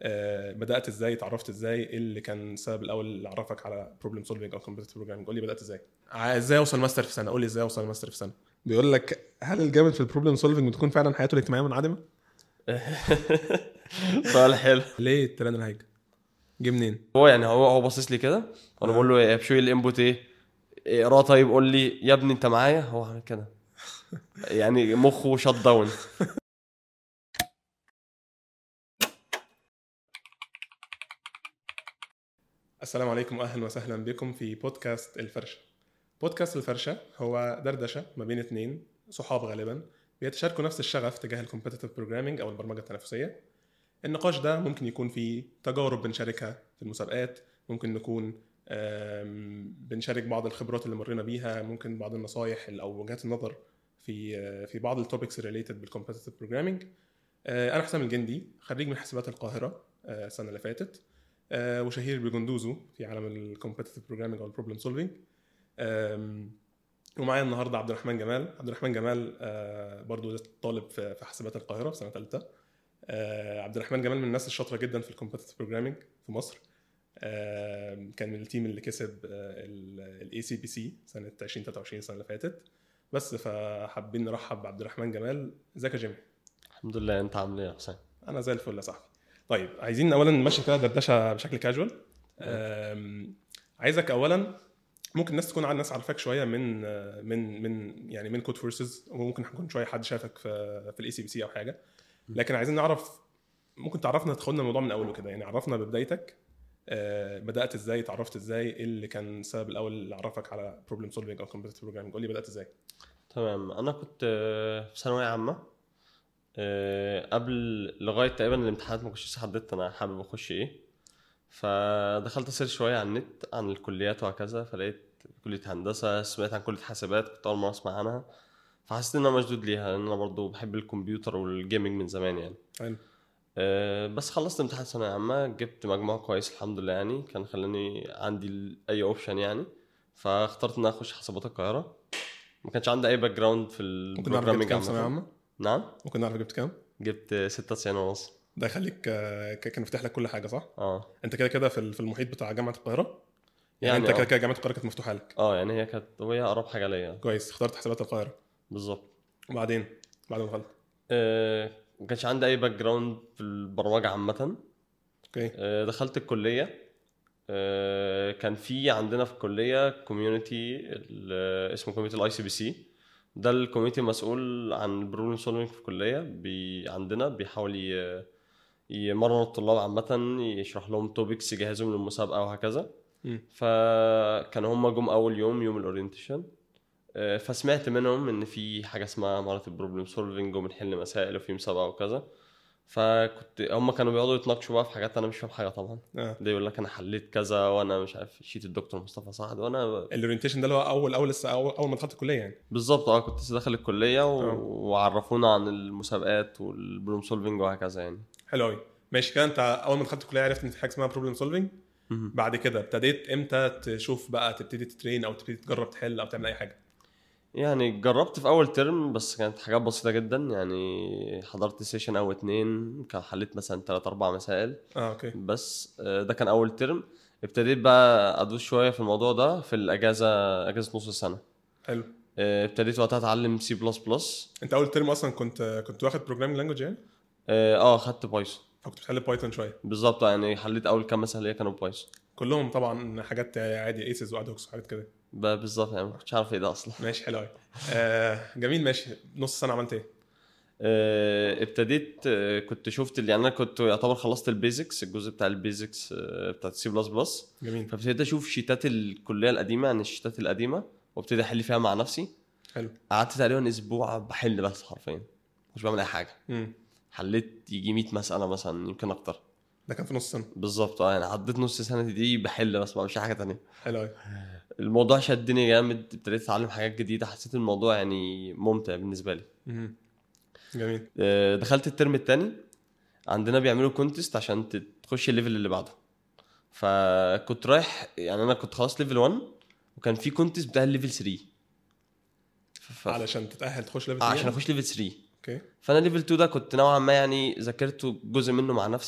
آه، بدات ازاي اتعرفت ازاي ايه اللي كان السبب الاول اللي عرفك على بروبلم سولفنج او كومبيتيتيف بروجرامينج قول لي بدات ازاي ع- ازاي اوصل ماستر في سنه قول لي ازاي اوصل ماستر في سنه بيقول لك هل الجامد في البروبلم سولفنج بتكون فعلا حياته الاجتماعيه منعدمه سؤال حلو ليه الترند الهايج جه منين هو يعني هو هو باصص لي كده وانا بقول له يا بشوي الانبوت ايه اقراه طيب قول لي يا ابني انت معايا هو عامل كده يعني مخه شت داون السلام عليكم واهلا وسهلا بكم في بودكاست الفرشه. بودكاست الفرشه هو دردشه ما بين اثنين صحاب غالبا بيتشاركوا نفس الشغف تجاه الكومبيتيتيف بروجرامينج او البرمجه التنافسيه. النقاش ده ممكن يكون فيه تجارب بنشاركها في المسابقات، ممكن نكون آم، بنشارك بعض الخبرات اللي مرينا بيها، ممكن بعض النصايح او وجهات النظر في آه، في بعض التوبكس ريليتد بالكومبيتيتيف بروجرامينج. انا حسام الجندي خريج من حاسبات القاهره آه، السنه اللي فاتت. آه، وشهير بجندوزه في عالم الكومبتيتيف بروجرامينج او البروبلم سولفينج ومعايا النهارده عبد الرحمن جمال عبد الرحمن جمال آه، برضو طالب في في حاسبات القاهره في سنه ثالثه عبد الرحمن جمال من الناس الشاطره جدا في الكومبتيتيف بروجرامينج في مصر آه، كان من التيم اللي كسب الاي سي بي سي سنه 2023 السنه اللي فاتت بس فحابين نرحب بعبد الرحمن جمال ازيك يا جيمي الحمد لله انت عامل ايه يا حسين انا زي الفل يا صاحبي طيب عايزين اولا نمشي كده دردشه بشكل كاجوال أم، عايزك اولا ممكن الناس تكون الناس عارفاك شويه من من من يعني من كود فورسز وممكن يكون شويه حد شافك في في الاي سي بي سي او حاجه لكن عايزين نعرف ممكن تعرفنا تاخدنا الموضوع من اوله كده يعني عرفنا ببدايتك أه، بدات ازاي اتعرفت ازاي ايه اللي كان السبب الاول اللي عرفك على بروبلم سولفينج او كومبيتيتيف بروجرامينج قول لي بدات ازاي تمام انا كنت آه، في ثانويه عامه آه، قبل لغايه تقريبا الامتحانات ما كنتش لسه حددت انا حابب اخش ايه فدخلت اسيرش شويه على النت عن الكليات وهكذا فلقيت كليه هندسه سمعت عن كليه حاسبات كنت اول مره اسمع عنها فحسيت ان انا مشدود ليها لان انا برضو بحب الكمبيوتر والجيمنج من زمان يعني حلو أه بس خلصت امتحان ثانوية عامة جبت مجموع كويس الحمد لله يعني كان خلاني عندي ال- أي أوبشن يعني فاخترت إن أنا أخش حسابات القاهرة ما كانش عندي أي باك جراوند في ممكن نعرف جبت البروجرامينج كام ثانويه عامة عامه نعم ممكن نعرف جبت كام جبت 96 ونص ده يخليك آه، ك- كان فاتح لك كل حاجه صح اه انت كده كده في ال- في المحيط بتاع جامعه القاهره يعني, يعني انت كده آه. كده جامعه القاهره كانت مفتوحه لك اه يعني هي كانت وهي أقرب حاجة ليا كويس اخترت حسابات القاهره بالظبط وبعدين بعد ما دخلت أه ما كانش عندي أي باك جراوند في البرمجة عامة اوكي أه دخلت الكلية أه كان في عندنا في الكلية كوميونتي اسمه كوميونتي الاي سي بي سي ده الكوميونتي مسؤول عن البروبلم سولفنج في الكلية بي عندنا بيحاول ي- يمرن الطلاب عامة يشرح لهم توبكس يجهزهم للمسابقة وهكذا مم. فكانوا هم جم أول يوم يوم الأورينتيشن أه، فسمعت منهم إن في حاجة اسمها مهارة البروبلم سولفنج وبنحل مسائل وفي مسابقة وكذا فكنت هم كانوا بيقعدوا يتناقشوا بقى في حاجات انا مش فاهم حاجه طبعا اه ده يقول لك انا حليت كذا وانا مش عارف شيت الدكتور مصطفى سعد وانا الاورينتيشن ده اللي هو اول اول لسه اول, أول ما دخلت الكليه يعني بالظبط اه كنت لسه داخل الكليه و... آه. وعرفونا عن المسابقات والبروبلم سولفنج وهكذا يعني حلو قوي ماشي كده انت اول ما دخلت الكليه عرفت ان في حاجه اسمها بروبلم سولفينج مهم. بعد كده ابتديت امتى تشوف بقى تبتدي تترين او تبتدي تجرب تحل او تعمل اي حاجه يعني جربت في اول ترم بس كانت حاجات بسيطه جدا يعني حضرت سيشن او اتنين كان حليت مثلا تلات اربع مسائل اه اوكي بس آه، ده كان اول ترم ابتديت بقى ادوس شويه في الموضوع ده في الاجازه اجازه نص السنه حلو آه، ابتديت وقتها اتعلم سي بلس بلس انت اول ترم اصلا كنت كنت واخد بروجرامينج لانجوج يعني اه آه، خدت بايثون فكنت بتحل بايثون شويه بالظبط يعني حليت اول كام مساله ليا كانوا بايثون كلهم طبعا حاجات عادي ايسز وادهوكس وحاجات كده ب- بالظبط يعني ما كنتش عارف ايه ده اصلا ماشي حلو قوي آه جميل ماشي نص سنه عملت ايه آه، ابتديت آه، كنت شفت اللي يعني انا كنت يعتبر خلصت البيزكس الجزء بتاع البيزكس آه، بتاعت سي بلس بلس جميل فابتديت اشوف شيتات الكليه القديمه عن الشيتات القديمه وابتدي احل فيها مع نفسي حلو قعدت تقريبا اسبوع بحل بس حرفيا مش بعمل اي حاجه امم حليت يجي 100 مساله مثلا يمكن اكتر ده كان في نص سنه بالظبط اه يعني عديت نص سنه دي بحل بس ما بعملش حاجه تانية حلو قوي الموضوع شدني جامد ابتديت اتعلم حاجات جديده حسيت الموضوع يعني ممتع بالنسبه لي مهم. جميل آه، دخلت الترم الثاني عندنا بيعملوا كونتست عشان ت- تخش الليفل اللي بعده فكنت رايح يعني انا كنت خلاص ليفل 1 وكان في كونتست بتاع الليفل 3 ف... علشان تتاهل تخش ليفل آه، 3 عشان اخش ليفل 3 اوكي فانا ليفل 2 ده كنت نوعا ما يعني ذاكرته جزء منه مع نفسي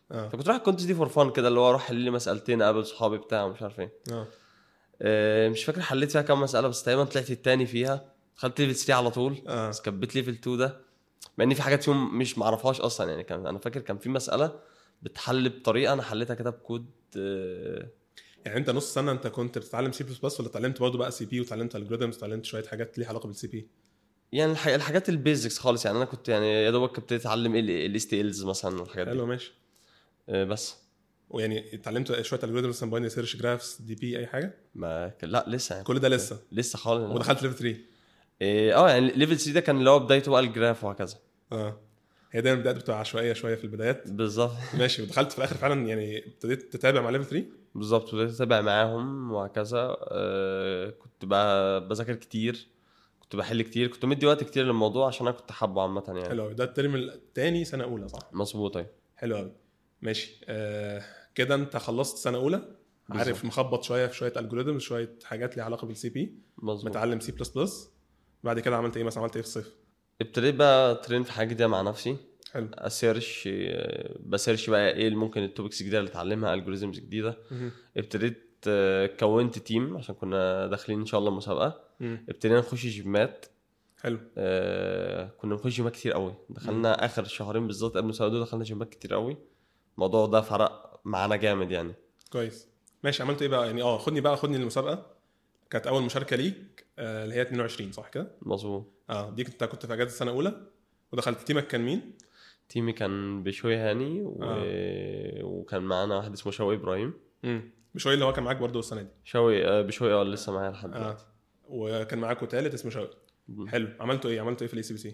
اه فكنت رايح الكونتست دي فور فان كده اللي هو اروح احل لي مسالتين اقابل صحابي بتاع مش عارف ايه اه آه، مش فاكر حليت فيها كام مساله بس تقريبا طلعت التاني فيها دخلت ليفل 3 على طول اه بس كبت ليفل 2 ده مع ان في حاجات فيهم مش معرفهاش اصلا يعني كان انا فاكر كان في مساله بتحل بطريقه انا حليتها كده بكود آه، يعني انت نص سنه انت كنت بتتعلم سي بلس بلس ولا اتعلمت برضه بقى سي بي وتعلمت الجوريزمز وتعلمت شويه حاجات ليها علاقه بالسي بي يعني الح- الحاجات البيزكس خالص يعني انا كنت يعني يا دوبك ابتديت اتعلم الاس تي الز مثلا والحاجات دي حلو ماشي آه، بس ويعني اتعلمت شويه الجوريزمز مثلا باينري سيرش جرافس دي بي اي حاجه ما ك- لا لسه يعني كل ده لسه لسه خالص لا. ودخلت ليفل 3 إيه، اه يعني ليفل 3 ده كان اللي هو بدايته بقى الجراف وهكذا اه هي دايما البدايات بتبقى عشوائيه شويه في البدايات بالظبط ماشي ودخلت في الاخر فعلا يعني ابتديت تتابع مع ليفل 3 بالظبط بدأت اتابع معاهم وهكذا آه كنت بقى بذاكر كتير كنت بحل كتير كنت مدي وقت كتير للموضوع عشان انا كنت حابه عامه يعني حلو قوي ده الترم الثاني سنه اولى صح مظبوط ايوه حلو قوي ماشي آه كده انت خلصت سنه اولى عارف بالظبط. مخبط شويه في شويه الجوريزمز شويه حاجات ليها علاقه بالسي بي مظبوط متعلم سي بلس بلس بعد كده عملت ايه مثلا عملت ايه في الصيف ابتديت بقى ترين في حاجه جديده مع نفسي حلو اسيرش آه، بسيرش بقى ايه اللي ممكن التوبكس الجديده اللي اتعلمها الجوريزمز جديده مهم. ابتديت آه، كونت تيم عشان كنا داخلين ان شاء الله مسابقه مم. ابتدينا نخش جيمات حلو آه كنا بنخش جيمات كتير قوي دخلنا اخر شهرين بالظبط قبل المسابقه دول دخلنا جيمات كتير قوي الموضوع ده فرق معانا جامد يعني كويس ماشي عملت ايه بقى يعني اه خدني بقى خدني المسابقه كانت اول مشاركه ليك آه اللي هي 22 صح كده مظبوط اه دي كنت كنت في اجازه سنه اولى ودخلت تيمك كان مين تيمي كان بشوي هاني و... وكان معانا واحد اسمه شوقي ابراهيم امم بشوي اللي هو كان معاك برضه السنه دي شوقي آه، بشوي اه لسه معايا لحد اه دلوقتي وكان معاكوا تالت اسمه شوقي مم. حلو عملتوا ايه عملتوا ايه في الاي سي بي سي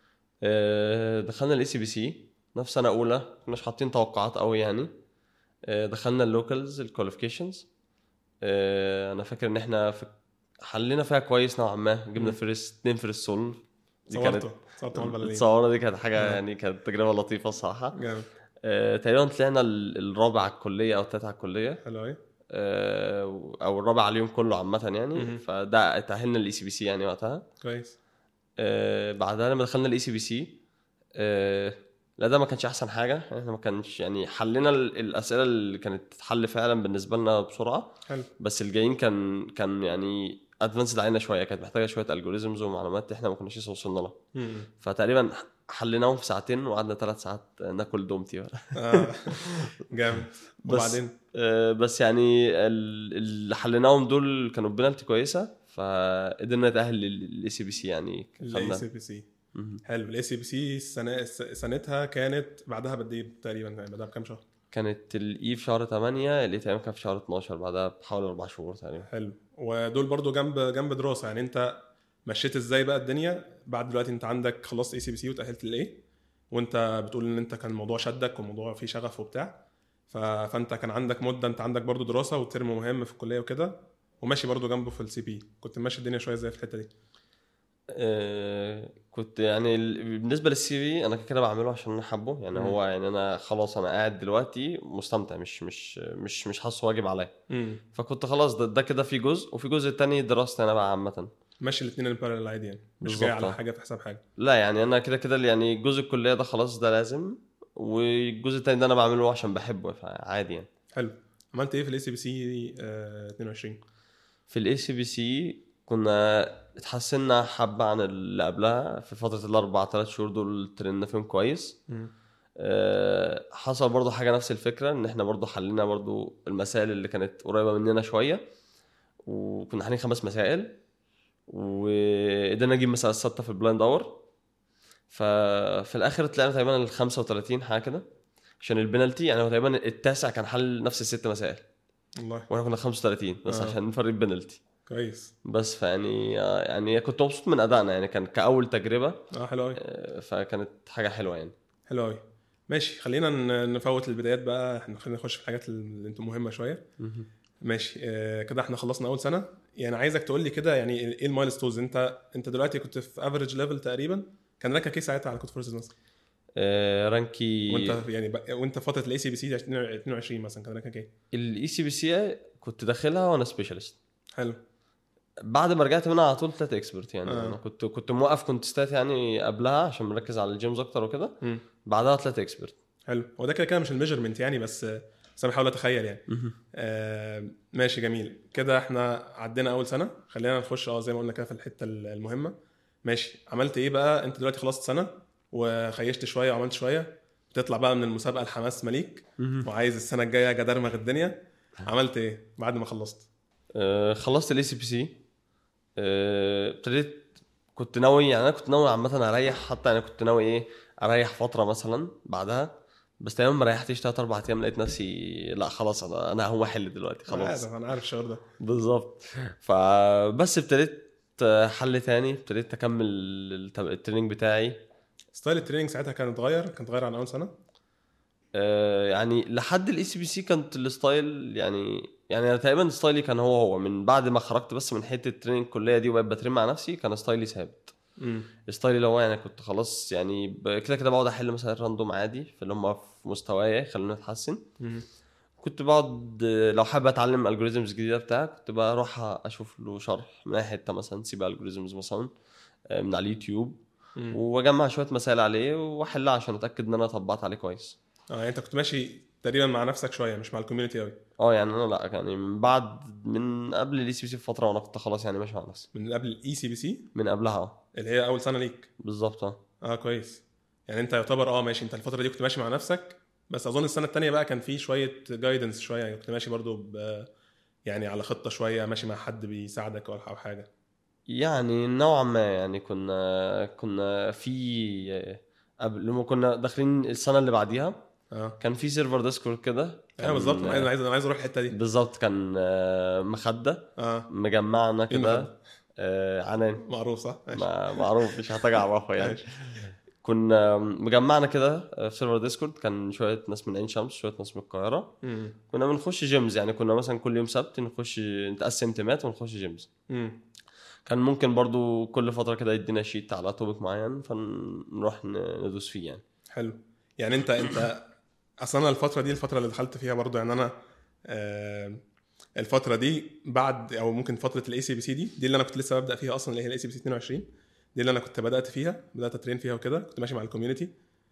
آه، دخلنا الاي سي بي سي نفس سنه اولى كناش حاطين توقعات قوي يعني آه، دخلنا اللوكالز الكواليفيكيشنز انا فاكر ان احنا في... حلينا فيها كويس نوعا ما جبنا مم. فيرست اتنين فيرست سول دي كانت صورته صورته مع البلالين التصوره دي كانت حاجه آه. يعني كانت تجربه لطيفه الصراحه جامد آه، تقريبا طلعنا ال- الرابع على الكليه او التالت على الكليه حلو قوي آه، او الرابع على اليوم كله عامه يعني مهم. فده تاهلنا الاي سي بي سي يعني وقتها كويس آه، بعدها لما دخلنا الاي سي بي سي لا ده ما كانش احسن حاجه احنا ما كانش يعني حلينا ال- الاسئله اللي كانت تتحل فعلا بالنسبه لنا بسرعه حلو بس الجايين كان كان يعني ادفانسد علينا شويه كانت محتاجه شويه الجوريزمز ومعلومات احنا ما كناش لسه وصلنا لها مم. فتقريبا حليناهم في ساعتين وقعدنا ثلاث ساعات ناكل دومتي بقى. آه. جامد بس وبعدين آه، بس يعني ال- اللي حليناهم دول كانوا بنالتي كويسه فقدرنا نتاهل للاي سي بي سي يعني الاي خدنا سي بي سي مهم. حلو الاي سي بي سي السنه سنتها كانت بعدها بقد ايه تقريبا يعني بعدها بكام شهر كانت الاي في شهر 8 الاي تقريبا كان في شهر 12 بعدها بحوالي اربع شهور تقريبا حلو ودول برضو جنب جنب دراسه يعني انت مشيت ازاي بقى الدنيا بعد دلوقتي انت عندك خلصت اي سي بي سي وتاهلت للايه وانت بتقول ان انت كان الموضوع شدك والموضوع فيه شغف وبتاع ف... فانت كان عندك مده انت عندك برضو دراسه وترم مهم في الكليه وكده وماشي برضو جنبه في السي بي كنت ماشي الدنيا شويه ازاي في الحته دي آه، كنت يعني ال- بالنسبه للسي في انا كده كده بعمله عشان انا حابه يعني مم. هو يعني انا خلاص انا قاعد دلوقتي مستمتع مش مش مش مش حاسه واجب عليا امم فكنت خلاص ده, ده كده في جزء وفي جزء تاني دراستي انا بقى عامه ماشي الاثنين البارallel عادي يعني مش بالظبط، جاي على آه. حاجه في حساب حاجه لا يعني انا كده كده يعني جزء الكليه ده خلاص ده لازم والجزء التاني ده انا بعمله عشان بحبه فعادي يعني حلو عملت ايه في الاي سي بي سي 22 في الاي سي بي سي كنا اتحسنا حبه عن اللي قبلها في فتره الاربع ثلاث شهور دول ترينا فيهم كويس آه، حصل برضو حاجه نفس الفكره ان احنا برضو حلينا برضو المسائل اللي كانت قريبه مننا شويه وكنا حالين خمس مسائل وقدرنا نجيب مسألة ستة في البلايند اور ففي الاخر طلعنا تقريبا ال 35 حاجه كده عشان البنالتي يعني هو تقريبا التاسع كان حل نفس الست مسائل والله واحنا كنا 35 بس آه. عشان نفرق البنالتي كويس بس فيعني آه، يعني كنت مبسوط من ادائنا يعني كان كاول تجربه اه حلو قوي آه، فكانت حاجه حلوه يعني حلو قوي ماشي خلينا ن- نفوت البدايات بقى احنا خلينا نخش في الحاجات اللي انتم مهمه شويه ماشي آه كده احنا خلصنا اول سنه يعني عايزك تقول لي كده يعني ايه المايلستونز انت انت دلوقتي كنت في افريج ليفل تقريبا كان رانكك ايه ساعتها على كود فورسز مثلا آه، رانكي وانت يعني ب... وانت في فتره الاي سي بي سي 22 مثلا كان رانكك ايه الاي سي بي سي كنت داخلها وانا سبيشالست حلو بعد ما رجعت منها على طول طلعت اكسبرت يعني آه. انا كنت كنت موقف كنت ستات يعني قبلها عشان مركز على الجيمز اكتر وكده مم. بعدها طلعت اكسبرت حلو هو ده كده كده مش الميجرمنت يعني بس بس انا بحاول اتخيل يعني مهم. آه ماشي جميل كده احنا عدينا اول سنه خلينا نخش اه زي ما قلنا كده في الحته المهمه ماشي عملت ايه بقى انت دلوقتي خلصت سنه وخيشت شويه وعملت شويه بتطلع بقى من المسابقه الحماس مليك مهم. وعايز السنه الجايه اجي ادرمغ الدنيا عملت ايه بعد ما خلصت آه، خلصت الاي سي بي سي ابتديت كنت ناوي يعني انا كنت ناوي عامه اريح حتى يعني كنت ناوي ايه اريح فتره مثلا بعدها بس تقريبا ما ريحتش تلات اربع ايام لقيت نفسي لا خلاص انا انا هقوم احل دلوقتي انا خلاص عارف انا عارف الشعور ده بالظبط فبس ابتديت حل تاني ابتديت اكمل الت- التريننج بتاعي ستايل التريننج ساعتها كان اتغير كان اتغير عن اول سنه آه، يعني لحد الاي سي بي سي كانت الستايل يعني يعني انا تقريبا ستايلي كان هو هو من بعد ما خرجت بس من حته التريننج الكليه دي وبقيت بترين مع نفسي كان ستايلي ثابت امم ستايلي اللي هو يعني كنت خلاص يعني ب- كده كده بقعد احل مثلا راندوم عادي في اللي هم في مستواي خلوني اتحسن كنت بقعد آه، لو حابب اتعلم الجوريزمز جديده بتاع كنت بروح اشوف له شرح من اي حته مثلا سيب الجوريزمز مثلا آه، من على اليوتيوب واجمع شويه مسائل عليه واحلها عشان اتاكد ان انا طبقت عليه كويس اه يعني انت كنت ماشي تقريبا مع نفسك شويه مش مع الكوميونتي قوي اه يعني انا لا يعني من بعد من قبل الاي سي بي سي بفتره وانا كنت خلاص يعني ماشي مع نفسي من قبل الاي سي بي سي من قبلها اه اللي هي اول سنه ليك بالظبط اه اه كويس يعني انت يعتبر اه ماشي انت الفتره دي كنت ماشي مع نفسك بس اظن السنه الثانيه بقى كان في شويه جايدنس شويه يعني كنت ماشي برضو ب يعني على خطه شويه ماشي مع حد بيساعدك او أو حاجه يعني نوعا ما يعني كنا كنا في قبل لما كنا داخلين السنه اللي بعديها اه كان في سيرفر ديسكورد كده ايوه كان- بالظبط انا عايز انا عايز انا عايز اروح الحته دي بالظبط كان آه، مخده اه مجمعنا مين كده المخدة؟ آه، عنان معروف صح ماشي. ما- معروف مش هحتاج اعرفه يعني ماشي. كنا مجمعنا كده في سيرفر ديسكورد كان شويه ناس من عين شمس شويه ناس من القاهره مم. كنا بنخش جيمز يعني كنا مثلا كل يوم سبت نخش نتقسم تيمات ونخش جيمز مم. كان ممكن برضو كل فتره كده يدينا شيت على توبك معين فنروح ن- ندوس فيه يعني حلو يعني انت انت اصلا انا الفتره دي الفتره اللي دخلت فيها برضو يعني انا آه الفتره دي بعد او ممكن فتره الاي سي بي سي دي دي اللي انا كنت لسه ببدا فيها اصلا اللي هي الاي سي بي سي 22 دي اللي انا كنت بدات فيها بدات اترين فيها وكده كنت ماشي مع الكوميونتي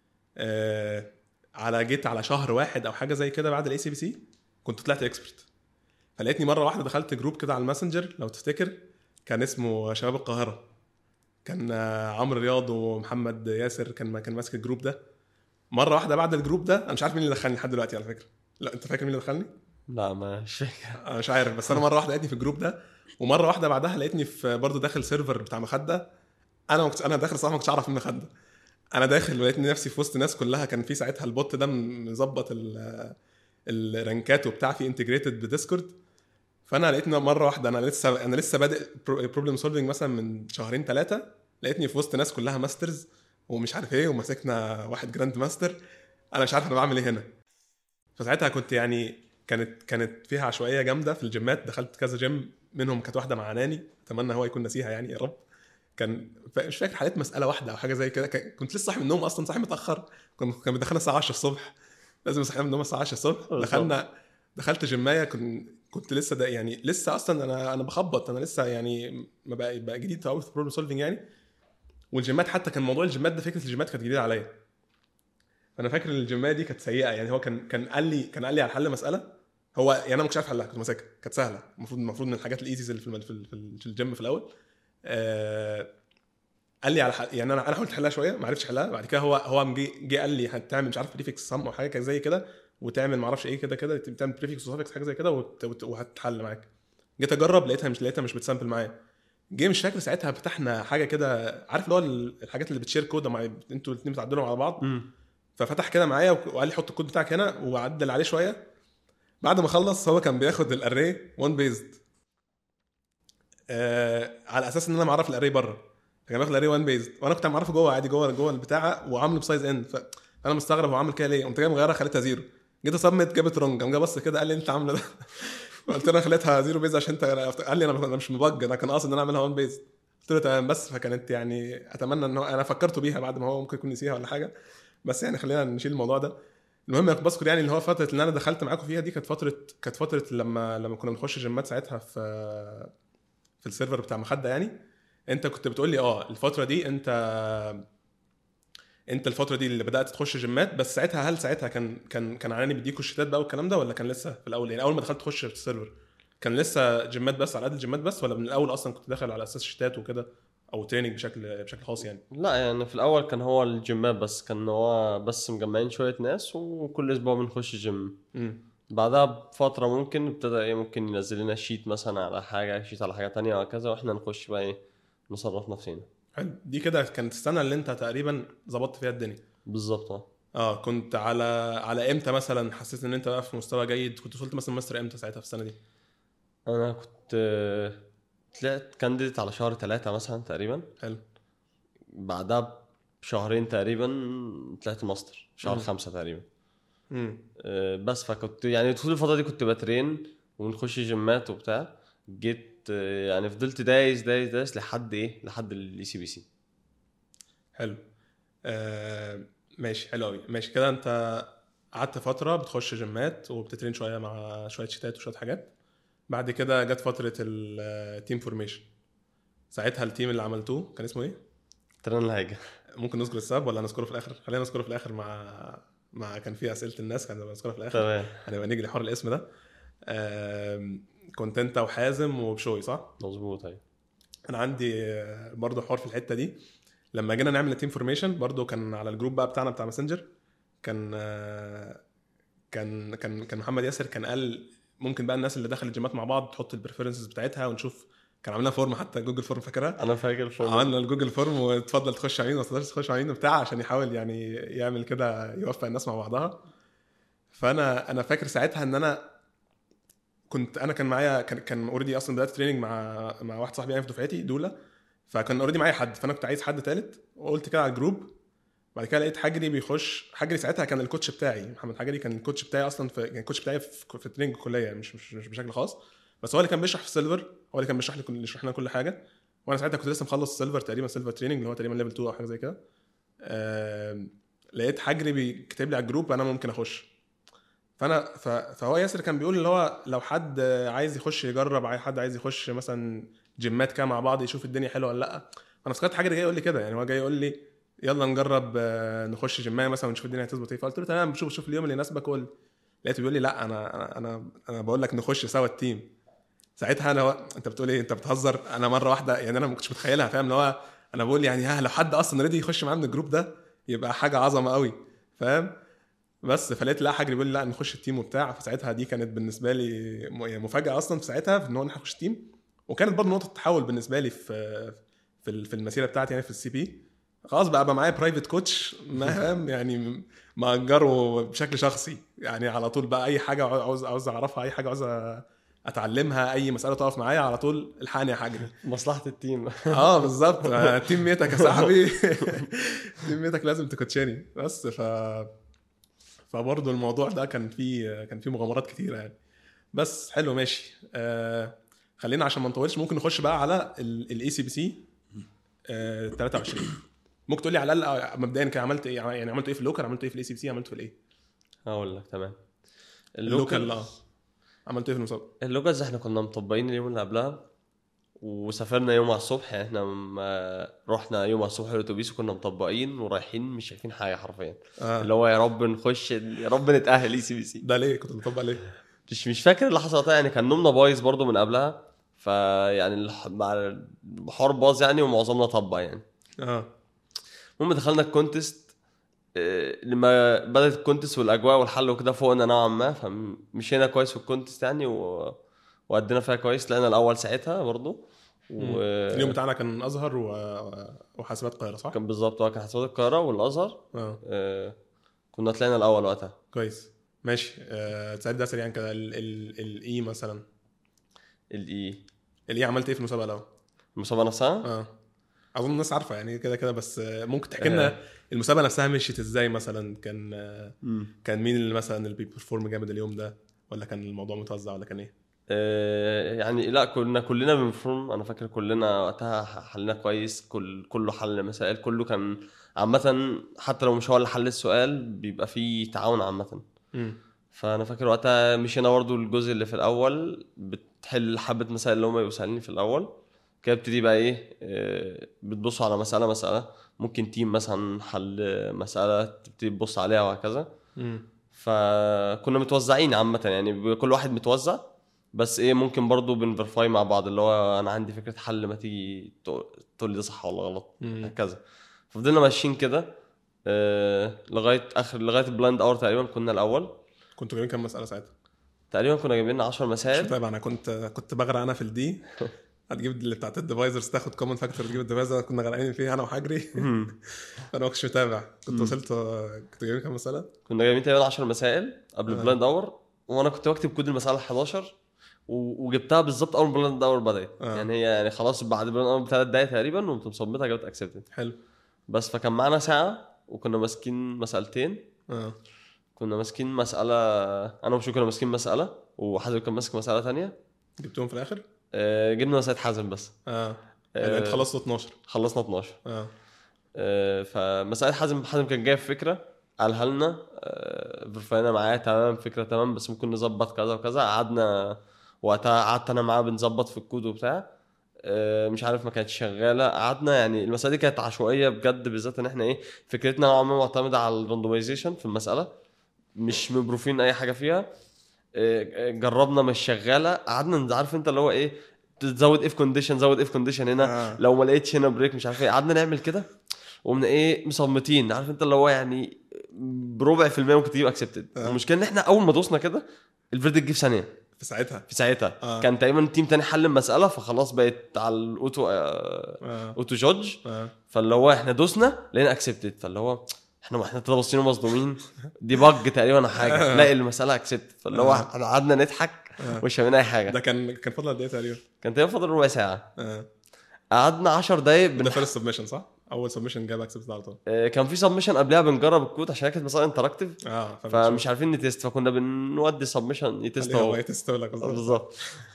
آه على جيت على شهر واحد او حاجه زي كده بعد الاي سي بي سي كنت طلعت اكسبرت فلقيتني مره واحده دخلت جروب كده على الماسنجر لو تفتكر كان اسمه شباب القاهره كان آه، عمرو رياض ومحمد ياسر كان كان ماسك الجروب ده مره واحده بعد الجروب ده انا مش عارف مين اللي دخلني لحد دلوقتي على فكره لا انت فاكر مين اللي دخلني لا مش فاكر انا مش عارف بس انا مره واحده لقيتني في الجروب ده ومره واحده بعدها لقيتني في برضه داخل سيرفر بتاع مخده انا ما كنتش انا داخل صراحه ما كنتش اعرف مين مخده انا داخل ولقيتني نفسي في وسط ناس كلها كان في ساعتها البوت ده مظبط ال- الرانكات وبتاع في انتجريتد بديسكورد فانا لقيتني مره واحده انا لسه انا لسه بادئ بروبلم سولفنج مثلا من شهرين ثلاثه لقيتني في وسط ناس كلها ماسترز ومش عارف ايه وماسكنا واحد جراند ماستر انا مش عارف انا بعمل ايه هنا فساعتها كنت يعني كانت كانت فيها عشوائيه جامده في الجيمات دخلت كذا جيم منهم كانت واحده مع عناني اتمنى هو يكون نسيها يعني يا رب كان ف- مش فاكر حليت مساله واحده او حاجه زي كده كان- كنت لسه صاحي من النوم اصلا صاحي متاخر كان كان بيدخلنا الساعه 10 الصبح لازم صحينا من النوم الساعه 10 الصبح بالظبط. دخلنا دخلت جيمايه كنت كنت لسه ده يعني لسه اصلا انا انا بخبط انا لسه يعني ما بقى, بقى جديد قوي في بروبلم سولفنج يعني والجيمات حتى كان موضوع الجيمات ده فكره الجيمات كانت جديده عليا فانا فاكر ان الجيمايه دي كانت سيئه يعني هو كان كان قال لي كان قال لي على حل مساله هو يعني انا ما كنتش عارف حلها كنت ماسكها كانت سهله المفروض المفروض من الحاجات الايزيز اللي في الم- في ال- في ال- في الجيم في الاول آه قال لي على حل يعني انا انا حاولت احلها شويه ما عرفتش احلها بعد كده هو هو قام جه جه قال لي هتعمل مش عارف بريفكس سم او حاجه كده زي كده وتعمل ما اعرفش ايه كده كده تعمل بريفكس وسفكس حاجه زي كده وت- وت- وهتحل معاك جيت اجرب لقيتها مش لقيتها مش بتسامبل معايا جه مش فاكر ساعتها فتحنا حاجه كده عارف اللي هو ال- الحاجات اللي بتشير كود مع انتوا الاثنين بتعدلوا على بعض ففتح كده معايا وك- وقال لي حط الكود بتاعك هنا وعدل عليه شويه بعد ما خلص هو كان بياخد الاري وان بيزد آه على اساس ان انا معرف الاري بره فكان بياخد الاري وان بيزد وانا كنت معرفه جوه عادي جوه جوه البتاع وعامله بسايز ان فانا مستغرب هو عامل كده ليه قمت جاي مغيرها خليتها زيرو جيت اصمت جابت رونج قام جه بص كده قال لي انت عامله ده قلت له انا خليتها زيرو بيز عشان انت قال لي انا أنا مش مبج انا كان قاصد ان انا اعملها وان بيز قلت له تمام بس فكانت يعني اتمنى ان هو انا فكرته بيها بعد ما هو ممكن يكون نسيها ولا حاجه بس يعني خلينا نشيل الموضوع ده المهم انا بذكر يعني اللي هو فتره اللي انا دخلت معاكم فيها دي كانت فتره كانت فتره لما لما كنا بنخش جيمات ساعتها في في السيرفر بتاع مخده يعني انت كنت بتقول لي اه الفتره دي انت انت الفتره دي اللي بدات تخش جيمات بس ساعتها هل ساعتها كان كان كان عناني بيديكوا الشتات بقى والكلام ده ولا كان لسه في الاول يعني اول ما دخلت تخش في السيرفر كان لسه جيمات بس على قد الجيمات بس ولا من الاول اصلا كنت داخل على اساس شتات وكده او تريننج بشكل بشكل خاص يعني لا يعني في الاول كان هو الجيمات بس كان هو بس مجمعين شويه ناس وكل اسبوع بنخش جيم امم بعدها بفتره ممكن ابتدى ايه ممكن ينزل لنا شيت مثلا على حاجه شيت على حاجه تانية وهكذا واحنا نخش بقى ايه نصرف نفسنا حلو دي كده كانت السنه اللي انت تقريبا ظبطت فيها الدنيا بالظبط اه اه كنت على على امتى مثلا حسيت ان انت بقى في مستوى جيد كنت وصلت مثلا ماستر امتى ساعتها في السنه دي انا كنت آه، طلعت كانديديت على شهر ثلاثة مثلا تقريبا حلو بعدها بشهرين تقريبا طلعت ماستر شهر مم. خمسة تقريبا امم آه، بس فكنت يعني طول الفترة دي كنت بترين ونخش جيمات وبتاع جيت آه، يعني فضلت دايس دايس دايس لحد ايه لحد الاي سي بي سي حلو آه ماشي حلو قوي ماشي كده انت قعدت فتره بتخش جيمات وبتترين شويه مع شويه شيتات وشويه حاجات بعد كده جت فتره التيم فورميشن ساعتها التيم اللي عملتوه كان اسمه ايه ترن الهاجة ممكن نذكر السبب ولا نذكره في الاخر خلينا نذكره في الاخر مع مع كان في اسئله الناس كان نذكرها في الاخر تمام هنبقى نيجي لحوار الاسم ده آم، كنت انت وحازم وبشوي صح مظبوط ايوه انا عندي آه، برضه حوار في الحته دي لما جينا نعمل التيم فورميشن برضه كان على الجروب بقى بتاعنا بتاع ماسنجر كان آه، كان كان كان محمد ياسر كان قال ممكن بقى الناس اللي دخلت جيمات مع بعض تحط البريفرنسز بتاعتها ونشوف كان عاملين فورم حتى جوجل فورم فاكرها انا فاكر الفورم عملنا الجوجل فورم وتفضل تخش على مين ما تقدرش تخش على مين وبتاع عشان يحاول يعني يعمل كده يوفق الناس مع بعضها فانا انا فاكر ساعتها ان انا كنت انا كان معايا كان كان اوريدي اصلا بدات تريننج مع مع واحد صاحبي يعني في دفعتي دولا فكان اوريدي معايا حد فانا كنت عايز حد ثالث وقلت كده على الجروب بعد كده لقيت حجري بيخش حجري ساعتها كان الكوتش بتاعي محمد حجري كان الكوتش بتاعي اصلا في كان الكوتش بتاعي في, في التريننج الكليه مش مش مش بشكل خاص بس هو اللي كان بيشرح في السيلفر هو اللي كان بيشرح لي كل يشرح لنا كل حاجه وانا ساعتها كنت لسه مخلص سيلفر تقريبا سيلفر تريننج اللي هو تقريبا ليفل 2 او حاجه زي كده آم، لقيت حجري بيكتب لي على الجروب انا ممكن اخش فانا ف- فهو ياسر كان بيقول اللي هو لو حد عايز يخش يجرب عاي- حد عايز يخش مثلا جيمات كده مع بعض يشوف الدنيا حلوه ولا لا انا افتكرت حاجه جاي يقول لي كده يعني هو جاي يقول لي يلا نجرب آه، نخش جيمايه مثلا ونشوف الدنيا هتظبط ايه فقلت له تمام شوف شوف اليوم اللي يناسبك قول لي. لقيته بيقول لي لا انا انا انا, أنا بقول لك نخش سوا التيم ساعتها انا هو... انت بتقول ايه انت بتهزر انا مره واحده يعني انا ما كنتش متخيلها فاهم اللي هو انا بقول يعني ها لو حد اصلا ريدي يخش معاه من الجروب ده يبقى حاجه عظمه قوي فاهم بس فلقيت لا حاجه بيقول لي لا نخش التيم وبتاع فساعتها دي كانت بالنسبه لي م- يعني مفاجاه اصلا في ساعتها في ان هو إن إحنا نخش تيم وكانت برضه نقطه تحول بالنسبه لي في في ال- في المسيره بتاعتي يعني في السي بي خلاص بقى بقى معايا برايفت كوتش فاهم يعني مأجره بشكل شخصي يعني على طول بقى اي حاجه عاوز عاوز اعرفها اي حاجه عاوز اتعلمها اي مساله تقف معايا على طول الحقني يا حاجري مصلحة التيم اه بالظبط آه، تيم ميتك يا صاحبي تيم ميتك لازم تكوتشاني بس ف فبرضه الموضوع ده كان فيه كان فيه مغامرات كتيره يعني بس حلو ماشي آه خلينا عشان ما نطولش ممكن نخش بقى على الاي سي بي سي 23 ممكن تقول لي على الاقل مبدئيا كده عملت ايه يعني عملت ايه في اللوكال عملت ايه في الاي سي بي سي عملت في الايه هقول لك تمام اللوكال اه عملت ايه في المسابقه اللوكالز احنا كنا مطبقين اليوم اللي قبلها وسافرنا يوم على الصبح يعني احنا ما رحنا يوم على الصبح الاتوبيس وكنا مطبقين ورايحين مش شايفين حاجه حرفيا آه. اللي هو يا رب نخش يا رب نتاهل اي سي بي سي ده ليه كنت مطبق ليه مش مش فاكر اللي حصل وقتها يعني كان نومنا بايظ برضو من قبلها فيعني الح- مع الحوار باظ يعني ومعظمنا طبق يعني اه المهم دخلنا الكونتست آه، لما بدات الكونتست والاجواء والحل وكده فوقنا نوعا ما فمشينا كويس في الكونتست يعني و... وادينا فيها كويس طلعنا الاول ساعتها برضو و... اليوم بتاعنا كان ازهر و... وحاسبات القاهره صح؟ كان بالظبط اه كان حسابات القاهره والازهر اه آه، كنا طلعنا الاول وقتها كويس ماشي آه تساعد ده سريعا كده الاي مثلا الاي الاي عملت ايه في المسابقه الاول؟ المسابقه نفسها اه اظن الناس عارفه يعني كده كده بس آه، ممكن تحكي لنا المسابقه نفسها مشيت ازاي مثلا كان آه، كان مين اللي مثلا اللي بيبرفورم جامد اليوم ده ولا كان الموضوع متوزع ولا كان ايه؟ آه، يعني لا كنا كلنا بنفرم انا فاكر كلنا وقتها حلنا كويس كل كله حل مسائل كله كان عامة حتى لو مش هو اللي حل السؤال بيبقى فيه تعاون عامة امم فانا فاكر وقتها مشينا برضو الجزء اللي في الاول بتحل حبة مسائل اللي هم يسألني في الاول كده بتبتدي بقى ايه آه، بتبصوا على مساله مساله ممكن تيم مثلا حل مساله تبتدي تبص عليها وهكذا مم. فكنا متوزعين عامة يعني كل واحد متوزع بس ايه ممكن برضو بنفرفاي مع بعض اللي هو انا عندي فكرة حل ما تيجي تقول تقول لي ده صح ولا غلط مم. هكذا ففضلنا ماشيين كده آه لغاية اخر لغاية البلايند اور تقريبا كنا الاول كنتوا جايبين كام مساله ساعتها؟ تقريبا كنا جايبين 10 مش مسائل متابع انا كنت كنت بغرق انا في الدي هتجيب اللي بتاعت الديفايزرز تاخد كومن فاكتور تجيب الديفايزر كنا غرقانين فيها انا وحجري فانا ما كنتش متابع كنت مم. وصلت كنت جايبين كام مساله؟ كنا جايبين تقريبا 10 مسائل قبل آه. البلايند اور وانا كنت بكتب كود المسألة 11 و- وجبتها بالظبط اول ما البلايند اور بدأت آه. يعني هي يعني خلاص بعد البلايند اور بثلاث دقايق تقريبا وقمت مصمتها جابت اكسبتد حلو بس فكان معانا ساعة وكنا ماسكين مسألتين اه كنا ماسكين مسألة أنا وشو كنا ماسكين مسألة وحازم كان ماسك مسألة تانية جبتهم في الاخر؟ آه، جبنا مسألة حازم بس اه يعني انت آه، خلصتوا 12 خلصنا 12 اه آه، فمسألة حازم حازم كان جايب فكرة قالها لنا آه، فرفينا معاه تمام فكرة تمام بس ممكن نظبط كذا وكذا قعدنا وقتها قعدت أنا معاه بنظبط في الكود وبتاع آه، مش عارف ما كانتش شغاله قعدنا يعني المساله دي كانت عشوائيه بجد بالذات ان احنا ايه فكرتنا نوعا ما معتمده على الراندومايزيشن في المساله مش مبروفين اي حاجه فيها آه، جربنا مش شغاله قعدنا عارف انت اللي هو ايه تزود اف كونديشن زود اف كونديشن هنا آه. لو ما لقيتش هنا بريك مش عارف ايه قعدنا نعمل كده ومن ايه مصمتين عارف انت اللي هو يعني بربع في المية ممكن تجيب اكسبتد آه. المشكله ان احنا اول ما دوسنا كده الفيرديك جه في ثانيه في ساعتها في ساعتها آه. كان تقريبا تيم تاني حل المساله فخلاص بقت على الاوتو آه، اه اوتو جادج اه فاللي هو احنا دوسنا لقينا اكسبتد فاللي هو احنا احنا كده باصين ومصدومين دي بج تقريبا او حاجه لا المساله اكسبتد فاللي هو آه. احنا قعدنا نضحك آه. ومش فاهمين اي حاجه ده كان كان فاضل قد ايه تقريبا؟ كان تقريبا فاضل ربع ساعه اه قعدنا 10 دقايق ده بن... فيرست سبمشن صح؟ اول سبمشن جاب اكسبت على طول آه، كان في سبمشن قبلها بنجرب الكود عشان هي كانت مساله انتراكتيف اه فمش عارفين نتست فكنا بنودي سبمشن يتست هو هو يتست لك بالظبط بالظبط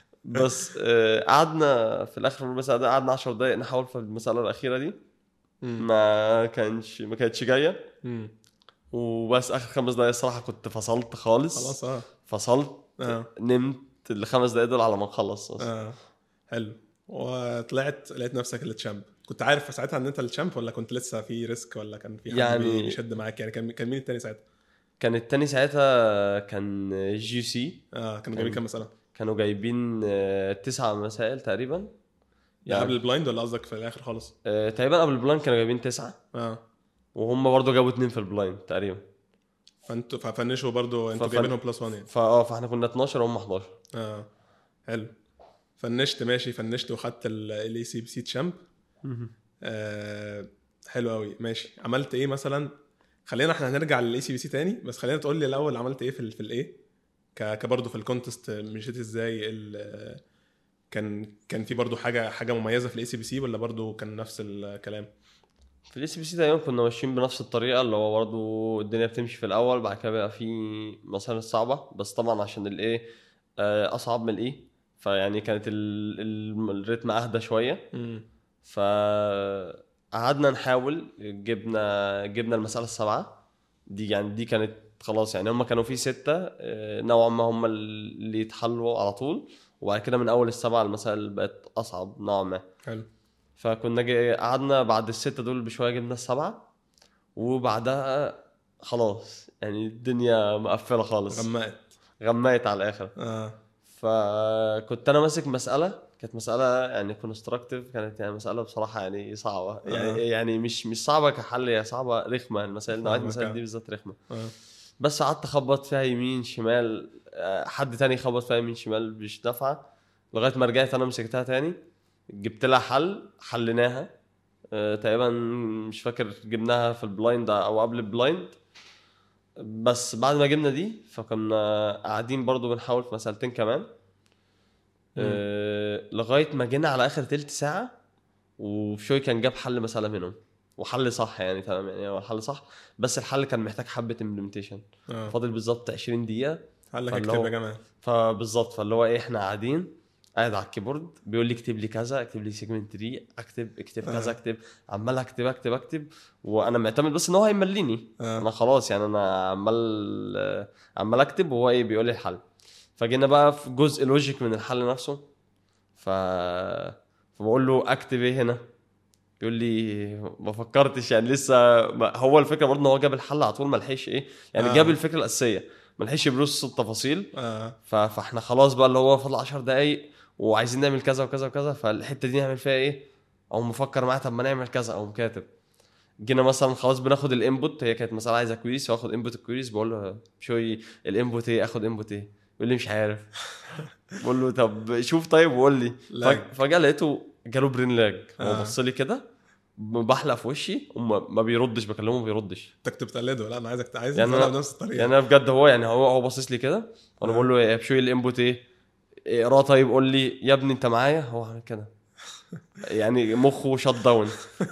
بس آه، قعدنا في الاخر في المساله دي قعدنا 10 دقايق نحاول في المساله الاخيره دي مم. ما كانش ما كانتش جايه مم. وبس اخر خمس دقايق الصراحه كنت فصلت خالص خلاص اه فصلت اه نمت الخمس دقايق دول على ما نخلص بس. اه حلو وطلعت لقيت نفسك التشامب كنت عارف ساعتها ان انت التشامب ولا كنت لسه في ريسك ولا كان في حد يعني- بيشد معاك يعني كان كان مين التاني ساعتها؟ كان التاني ساعتها كان جي سي اه كانوا جايبين كام مساله؟ كانوا جايبين آه، تسعة مسائل تقريبا يعني يعني قبل البلايند ولا قصدك في الاخر خالص؟ آه، تقريبا قبل البلايند كانوا جايبين تسعة اه وهم برضه جابوا اتنين في البلايند تقريبا فانتوا ففنشوا برضو انتوا ففن- جايبينهم بلس 1 يعني فاه فاحنا كنا 12 وهم 11 اه حلو فنشت ماشي فنشت وخدت الاي سي بي سي تشامب آه حلو قوي ماشي عملت ايه مثلا خلينا احنا هنرجع للاي سي بي سي تاني بس خلينا تقول لي الاول عملت ايه في ال في الايه ك كبرضه في الكونتست مشيت ازاي ال- كان كان في برضه حاجه حاجه مميزه في الاي سي بي سي ولا برضه كان نفس الكلام في الاي سي بي سي دايما كنا ماشيين بنفس الطريقه اللي هو برضه الدنيا بتمشي في الاول بعد كده بقى في مسائل صعبه بس طبعا عشان الايه آه، اصعب من الاي فيعني كانت ال- ال- الريتم اهدى شويه فقعدنا نحاول جبنا جبنا المساله السبعه دي يعني دي كانت خلاص يعني هم كانوا في سته آه، نوعا ما هم اللي يتحلوا على طول وبعد كده من اول السبعه المسائل بقت اصعب نوعا ما حلو فكنا جاي قعدنا بعد الستة دول بشوية جبنا السبعة وبعدها خلاص يعني الدنيا مقفلة خالص غمقت غميت على الآخر اه فكنت أنا ماسك مسألة كانت مسألة يعني كونستراكتيف كانت يعني مسألة بصراحة يعني صعبة يعني آه. يعني مش مش صعبة كحل هي صعبة رخمة المسائل نوعية فاهمك، المسائل آه. دي بالذات رخمة اه بس قعدت اخبط فيها يمين شمال آه، حد تاني يخبط فيها يمين شمال مش نافعه لغايه ما رجعت انا مسكتها تاني جبت لها حل حليناها آه، تقريبا مش فاكر جبناها في البلايند او قبل البلايند بس بعد ما جبنا دي فكنا قاعدين برضو بنحاول في مسألتين كمان آه، لغايه ما جينا على اخر تلت ساعه وشوي كان جاب حل مساله منهم وحل صح يعني تمام يعني هو الحل صح بس الحل كان محتاج حبه امبلمنتيشن اه فاضل بالظبط 20 دقيقه قال لك فاللي اكتب هو- يا جماعه فبالظبط فاللي هو ايه احنا قاعدين قاعد على الكيبورد بيقول لي اكتب لي كذا اكتب لي سيجمنت 3 اكتب اكتب كذا آه. اكتب عمال اكتب اكتب اكتب وانا معتمد بس ان هو هيمليني اه انا خلاص يعني انا عمال عمال اكتب وهو ايه بيقول لي الحل فجينا بقى في جزء لوجيك من الحل نفسه ف فبقول له اكتب ايه هنا يقول لي ما فكرتش يعني لسه ما هو الفكره برضه ان هو جاب الحل على طول ما لحقش ايه يعني آه. جاب الفكره الاساسيه ما لحقش يبرص التفاصيل اه ف- فاحنا خلاص بقى اللي هو فاضل 10 دقايق وعايزين نعمل كذا وكذا وكذا فالحته دي نعمل فيها ايه او مفكر معاه طب ما نعمل كذا او مكاتب جينا مثلا خلاص بناخد الانبوت هي كانت مساله عايزه كويس واخد انبوت الكويس بقول له شوي الانبوت ايه اخد انبوت ايه يقول لي مش عارف بقول له طب شوف طيب وقول لي لاج. فج- فجاه لقيته جاله برين لاج هو آه. بص لي كده بحلق في وشي وما ما بيردش بكلمه ما بيردش انت كنت بتقلده لا انا عايزك عايز يعني يعني أنا- بنفس الطريقه يعني انا بجد هو يعني هو هو باصص لي كده وانا آه. بقول له يا بشوي الانبوت ايه اقراه طيب قول لي يا ابني انت معايا هو عامل كده يعني مخه شت داون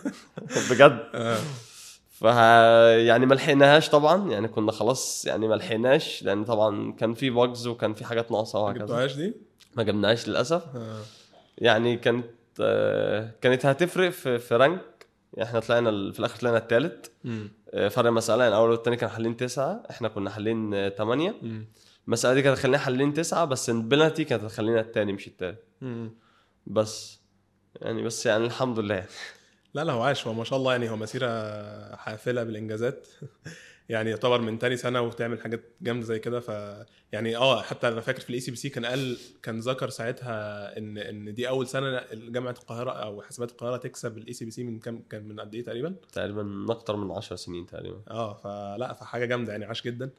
بجد آه. ف يعني ما لحقناهاش طبعا يعني كنا خلاص يعني ما لحقناش لان طبعا كان في باجز وكان في حاجات ناقصه ما وهكذا جبتوهاش دي؟ ما جبناهاش للاسف آه. يعني كانت آه، كانت هتفرق في في رانك يعني احنا طلعنا ال- في الاخر طلعنا الثالث مم. فرق مسألة يعني الأول والتاني كانوا حالين تسعة احنا كنا حالين آه، تمانية مم. المسألة دي كانت هتخلينا حالين تسعة بس البنالتي كانت هتخلينا التاني مش التالت مم. بس يعني بس يعني الحمد لله يعني. لا لا هو عاش هو ما شاء الله يعني هو مسيره حافله بالانجازات يعني يعتبر من تاني سنه وتعمل حاجات جامده زي كده ف يعني اه حتى انا فاكر في الاي سي بي سي كان قال كان ذكر ساعتها ان ان دي اول سنه جامعه القاهره او حاسبات القاهره تكسب الاي سي بي سي من كام كان من قد ايه تقريبا تقريبا أكتر من عشر سنين تقريبا اه فلا فحاجه جامده يعني عاش جدا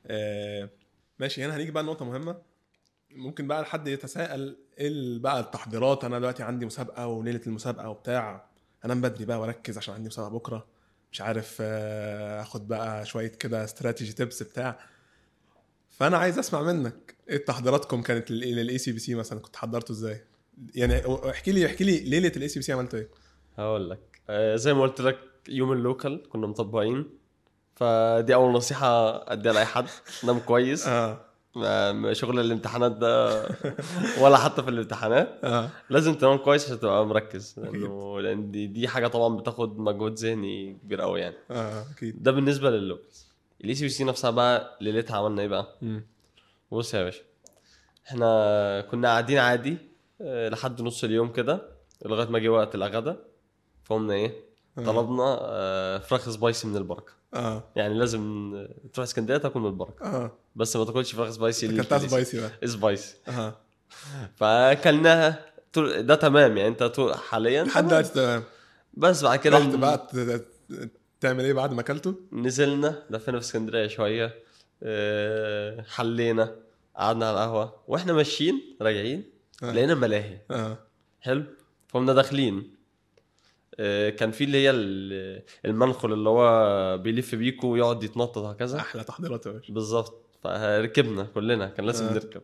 آه ماشي هنا هنيجي بقى لنقطه مهمه ممكن بقى حد يتساءل ايه ال- بقى التحضيرات انا دلوقتي عندي مسابقه وليله المسابقه وبتاع انام بدري بقى واركز عشان عندي مسابقه بكره مش عارف آه، اخد بقى شويه كده استراتيجي تيبس بتاع فانا عايز اسمع منك ايه تحضيراتكم كانت للاي سي بي سي مثلا كنت حضرته ازاي يعني احكي لي احكي لي ليله الاي سي بي سي عملت ايه هقول لك آه، زي ما قلت لك يوم اللوكال كنا مطبقين فدي أول نصيحة أديها لأي حد نام كويس اه ما- ما شغل الامتحانات ده ولا حتى في الامتحانات اه لازم تنام كويس عشان تبقى مركز لأنه لأن دي, دي حاجة طبعا بتاخد مجهود ذهني كبير قوي يعني اه اكيد ده بالنسبه لللوكالز الاي سي بي سي نفسها بقى ليلتها عملنا ايه بقى مم. بص يا باشا احنا كنا قاعدين عادي آه، لحد نص اليوم كده لغايه ما جه وقت الغدا فقمنا ايه آه. طلبنا آه، فراخ سبايسي من البركه اه يعني لازم تروح اسكندريه تاكل من البركه اه بس ما تاكلش فراخ سبايسي اللي اكلتها في الإي سبايسي بقى سي- سبايسي اه فاكلناها طول- ده تمام يعني انت طول- حاليا لحد تمام. دلوقتي تمام بس بعد كده رحت بقى ت- ت- تعمل ايه بعد ما اكلته؟ نزلنا لفينا في اسكندريه شويه آه، حلينا قعدنا على القهوه واحنا ماشيين راجعين آه. لقينا ملاهي اه حلو فقمنا داخلين آه، كان في اللي هي ال- المنخل اللي هو بيلف بيكو ويقعد يتنطط هكذا احلى تحضيرات يا باشا بالظبط فركبنا كلنا كان لازم آه. نركب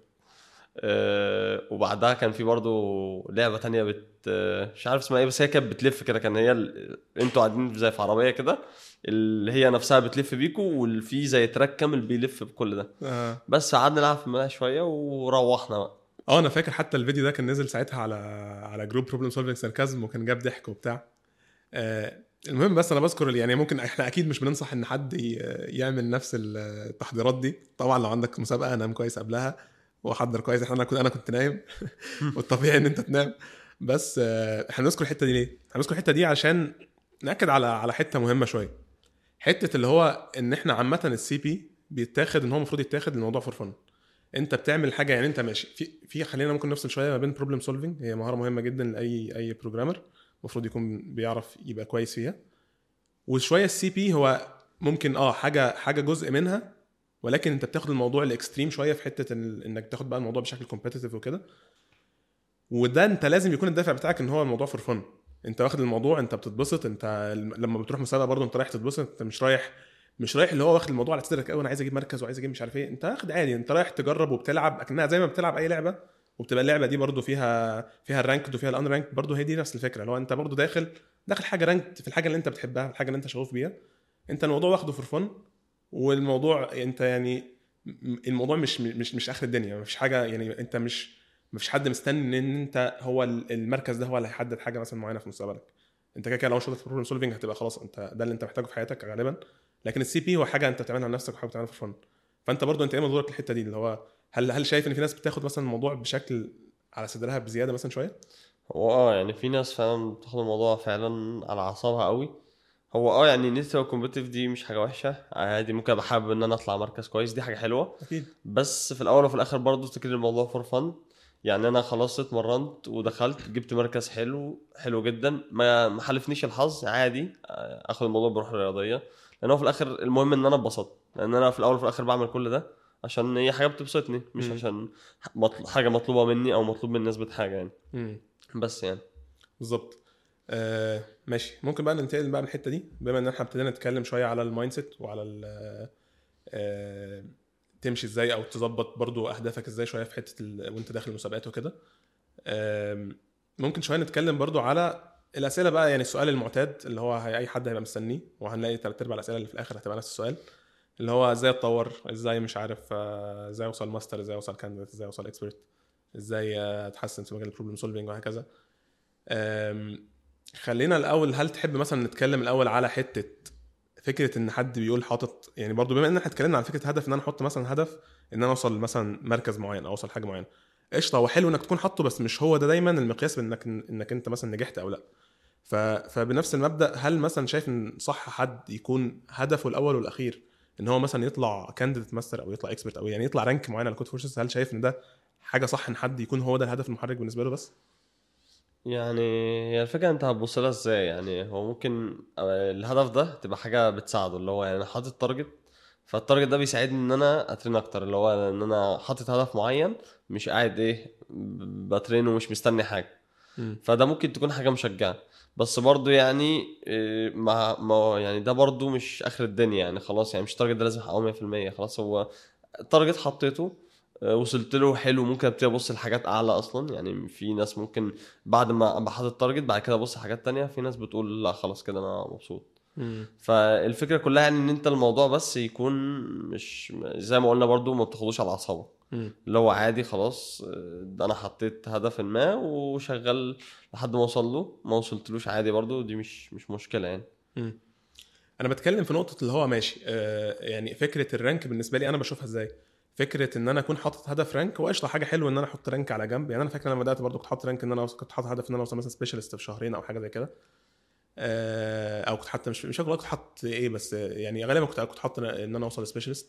آه، وبعدها كان في برضو لعبه تانية بت آه، مش عارف اسمها ايه بس هي كانت بتلف كده كان هي ال... انتوا قاعدين زي في عربيه كده اللي هي نفسها بتلف بيكو وفي زي تراك كامل بيلف بكل ده اه بس قعدنا نلعب في الملاهي شويه وروحنا بقى اه انا فاكر حتى الفيديو ده كان نزل ساعتها على على جروب بروبلم سولفنج ساركازم وكان جاب ضحك وبتاع آه المهم بس انا بذكر ال- يعني ممكن احنا اكيد مش بننصح ان حد ي- يعمل نفس التحضيرات دي طبعا لو عندك مسابقه نام كويس قبلها وحضر كويس احنا انا كنت انا كنت نايم والطبيعي ان انت تنام بس آه، احنا بنذكر الحته دي ليه؟ احنا بنذكر الحته دي عشان ناكد على على حته مهمه شويه حته اللي هو ان احنا عامه السي بي بيتاخد ان هو المفروض يتاخد الموضوع فور فن انت بتعمل حاجه يعني انت ماشي في في خلينا ممكن نفصل شويه ما بين بروبلم سولفنج هي مهاره مهمه جدا لاي اي بروجرامر المفروض يكون بيعرف يبقى كويس فيها وشويه السي بي هو ممكن اه حاجه حاجه جزء منها ولكن انت بتاخد الموضوع الاكستريم شويه في حته إن انك تاخد بقى الموضوع بشكل كومبيتيتيف وكده وده انت لازم يكون الدافع بتاعك ان هو الموضوع فور فن انت واخد الموضوع انت بتتبسط انت لما بتروح مسابقه برضه انت رايح تتبسط انت مش رايح مش رايح اللي هو واخد الموضوع على صدرك قوي انا عايز اجيب مركز وعايز اجيب مش عارف ايه انت واخد عادي انت رايح تجرب وبتلعب اكنها زي ما بتلعب اي لعبه وبتبقى اللعبه دي برضه فيها فيها الرانكد وفيها الان رانكد برضه هي دي نفس الفكره اللي هو انت برضه داخل داخل حاجه رانكد في الحاجه اللي انت بتحبها الحاجه اللي انت شغوف بيها انت الموضوع واخده فور فن والموضوع انت يعني م- الموضوع مش مش مش اخر الدنيا مفيش حاجه يعني انت مش مفيش حد مستني ان انت هو ال- المركز ده هو اللي هيحدد حاجه مثلا معينه في مستقبلك انت كده كده لو شاطر في بروبلم سولفنج هتبقى خلاص انت ده اللي انت محتاجه في حياتك غالبا لكن السي بي هو حاجه انت بتعملها لنفسك وحاجه بتعملها في فن فانت برضو انت ايه منظورك للحته دي اللي هو هل هل شايف ان في ناس بتاخد مثلا الموضوع بشكل على صدرها بزياده مثلا شويه؟ هو اه يعني في ناس فعلا بتاخد الموضوع فعلا على اعصابها قوي هو اه يعني ان انت تبقى كومبتيتيف دي مش حاجه وحشه عادي ممكن ابقى حابب ان انا اطلع مركز كويس دي حاجه حلوه اكيد بس في الاول وفي الاخر برضه تفتكر الموضوع فور فن يعني انا خلاص اتمرنت ودخلت جبت مركز حلو حلو جدا ما ما حالفنيش الحظ عادي آه، اخد الموضوع بروح رياضيه لان هو في الاخر المهم ان انا اتبسط لان انا في الاول وفي الاخر بعمل كل ده عشان هي حاجه بتبسطني مش مم. عشان مطل... حاجه مطلوبه مني او مطلوب من الناس بحاجه يعني مم. بس يعني بالظبط آه ماشي ممكن بقى ننتقل بقى من الحته دي بما ان احنا ابتدينا نتكلم شويه على المايند سيت وعلى ال آه تمشي ازاي او تظبط برضو اهدافك ازاي شويه في حته ال... وانت داخل المسابقات وكده آم، ممكن شويه نتكلم برضو على الاسئله بقى يعني السؤال المعتاد اللي هو هي- اي حد هيبقى مستنيه وهنلاقي تلات ارباع الاسئله اللي في الاخر هتبقى نفس السؤال اللي هو ازاي اتطور ازاي مش عارف آه، ازاي اوصل ماستر ازاي اوصل كانديديت ازاي اوصل اكسبرت ازاي آه، اتحسن في مجال البروبلم سولفنج وهكذا أم، خلينا الاول هل تحب مثلا نتكلم الاول على حته فكره ان حد بيقول حاطط يعني برضو بما ان احنا اتكلمنا على فكره هدف ان انا احط مثلا هدف ان انا اوصل مثلا مركز معين او اوصل حاجه معينه قشطه هو حلو انك تكون حاطه بس مش هو ده دايما المقياس بانك انك انت مثلا نجحت او لا ف... فبنفس المبدا هل مثلا شايف ان صح حد يكون هدفه الاول والاخير ان هو مثلا يطلع كانديديت ماستر او يطلع اكسبرت او يعني يطلع رانك معين على كود فورسز هل شايف ان ده حاجه صح ان حد يكون هو ده الهدف المحرك بالنسبه له بس يعني هي الفكرة انت هتبص لها ازاي يعني هو ممكن آه، الهدف ده تبقى حاجة بتساعده اللي هو يعني انا حاطط تارجت فالتارجت ده بيساعدني ان انا اترين اكتر اللي هو ان انا حاطط هدف معين مش قاعد ايه ب- بترين ومش مستني حاجة مم. فده ممكن تكون حاجة مشجعة بس برضو يعني إيه، ما ما يعني ده برضو مش اخر الدنيا يعني خلاص يعني مش التارجت ده لازم احققه 100% خلاص هو التارجت حطيته آه، وصلت له حلو ممكن ابتدي ابص لحاجات اعلى اصلا يعني في ناس ممكن بعد ما ابقى حاطط تارجت بعد كده ابص لحاجات تانية في ناس بتقول لا خلاص كده انا مبسوط مم. فالفكره كلها يعني ان انت الموضوع بس يكون مش زي ما قلنا برضو ما بتاخدوش على اعصابك مم. اللي هو عادي خلاص آه، ده انا حطيت هدف ما وشغال لحد ما اوصل له ما وصلتلوش عادي برضو دي مش مش مشكله يعني مم. انا بتكلم في نقطه اللي هو ماشي آه يعني فكره الرانك بالنسبه لي انا بشوفها ازاي فكره ان انا اكون حاطط هدف رانك هو قشطه حاجه حلوه ان انا احط رانك على جنب يعني انا فاكر لما بدات برضو كنت حاطط رانك ان انا أوصل- كنت حاطط هدف ان انا اوصل مثلا سبيشالست في شهرين او حاجه زي كده آه او كنت حتى مش مش فاكر والله كنت حاطط ايه بس يعني غالبا كنت كنت حاطط ان انا اوصل سبيشالست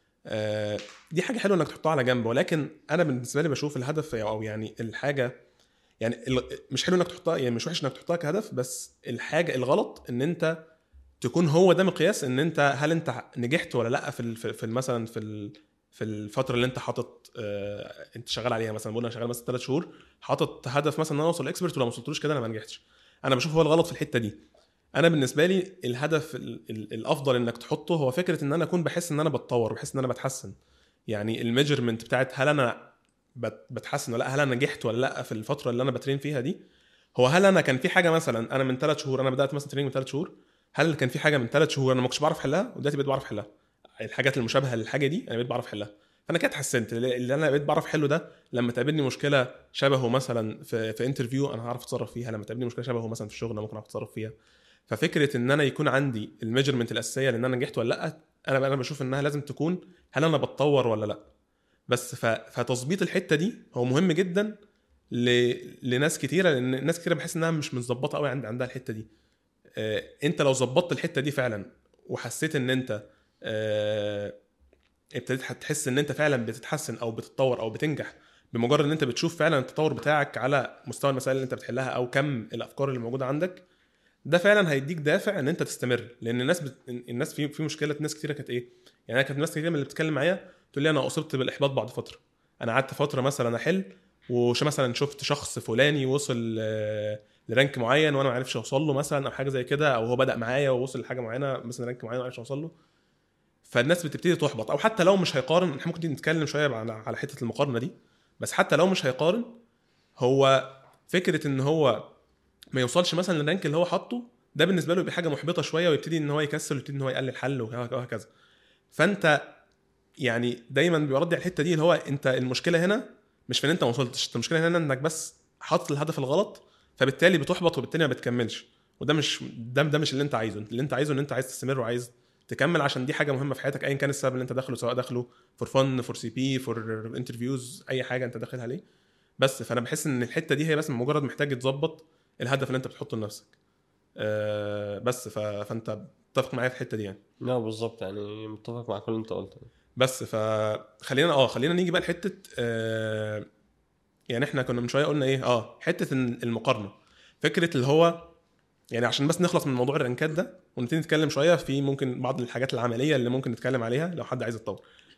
آه دي حاجه حلوه انك تحطها على جنب ولكن انا بالنسبه لي بشوف الهدف او يعني الحاجه يعني ال- مش حلو انك تحطها يعني مش وحش انك تحطها كهدف بس الحاجه الغلط ان انت تكون هو ده مقياس ان انت هل انت نجحت ولا لا في ال- في في مثلا في ال- في الفتره اللي انت حاطط آه انت شغال عليها مثلا بقول انا شغال مثلا ثلاث شهور حاطط هدف مثلا ان انا اوصل اكسبرت ولو ما وصلتلوش كده انا ما نجحتش انا بشوف هو الغلط في الحته دي انا بالنسبه لي الهدف ال- ال- الافضل انك تحطه هو فكره ان انا اكون بحس ان انا بتطور بحس ان انا بتحسن يعني الميجرمنت بتاعت هل انا بت- بتحسن ولا لا هل انا نجحت ولا لا في الفتره اللي انا بترين فيها دي هو هل انا كان في حاجه مثلا انا من ثلاث شهور انا بدات مثلا تريننج من ثلاث شهور هل كان في حاجه من ثلاث شهور انا ما كنتش بعرف احلها ودلوقتي بقيت بعرف احلها الحاجات المشابهه للحاجه دي انا بقيت بعرف احلها فانا كده اتحسنت اللي انا بقيت بعرف احله ده لما تقابلني مشكله شبهه مثلا في في انترفيو انا هعرف اتصرف فيها لما تقابلني مشكله شبهه مثلا في الشغل انا ممكن اعرف اتصرف فيها ففكره ان انا يكون عندي الميجرمنت الاساسيه لان انا نجحت ولا لا انا انا بشوف انها لازم تكون هل انا بتطور ولا لا بس ف... فتظبيط الحته دي هو مهم جدا ل... لناس كتيره لان ناس كتيره بحس انها مش متظبطه قوي عند عندها الحته دي آه، انت لو ظبطت الحته دي فعلا وحسيت ان انت آه، ابتديت تحس ان انت فعلا بتتحسن او بتتطور او بتنجح بمجرد ان انت بتشوف فعلا التطور بتاعك على مستوى المسائل اللي انت بتحلها او كم الافكار اللي موجوده عندك ده فعلا هيديك دافع ان انت تستمر لان الناس بت... الناس في في مشكله ناس كتيره كانت ايه يعني انا كانت ناس كتير من اللي بتتكلم معايا تقول لي انا اصبت بالاحباط بعد فتره انا قعدت فتره مثلا احل وش مثلا شفت شخص فلاني وصل آه، لرانك معين وانا ما عرفش اوصل له مثلا او حاجه زي كده او هو بدا معايا ووصل لحاجه معينه مثلا رانك معين ما عرفش اوصل له فالناس بتبتدي تحبط او حتى لو مش هيقارن احنا ممكن نتكلم شويه على على حته المقارنه دي بس حتى لو مش هيقارن هو فكره ان هو ما يوصلش مثلا للرانك اللي هو حاطه ده بالنسبه له يبقى حاجه محبطه شويه ويبتدي ان هو يكسل ويبتدي ان هو يقلل حل وهكذا فانت يعني دايما بيردي على الحته دي اللي هو انت المشكله هنا مش في ان انت ما وصلتش انت المشكله هنا انك بس حاطط الهدف الغلط فبالتالي بتحبط وبالتالي ما بتكملش وده مش ده ده مش اللي انت عايزه اللي انت عايزه ان انت عايز تستمر وعايز تكمل عشان دي حاجه مهمه في حياتك ايا كان السبب اللي انت داخله سواء داخله فور فن فور سي بي فور انترفيوز اي حاجه انت داخلها ليه بس فانا بحس ان الحته دي هي بس مجرد محتاج تظبط الهدف اللي انت بتحطه لنفسك آه بس ف... فانت تتفق معايا في الحته دي يعني لا بالظبط يعني متفق مع كل اللي انت قلته بس فخلينا اه خلينا نيجي بقى لحته آه يعني احنا كنا من شويه قلنا ايه اه حته إن المقارنه فكره اللي هو يعني عشان بس نخلص من موضوع الرنكات ده ونبتدي نتكلم شويه في ممكن بعض الحاجات العمليه اللي ممكن نتكلم عليها لو حد عايز يتطور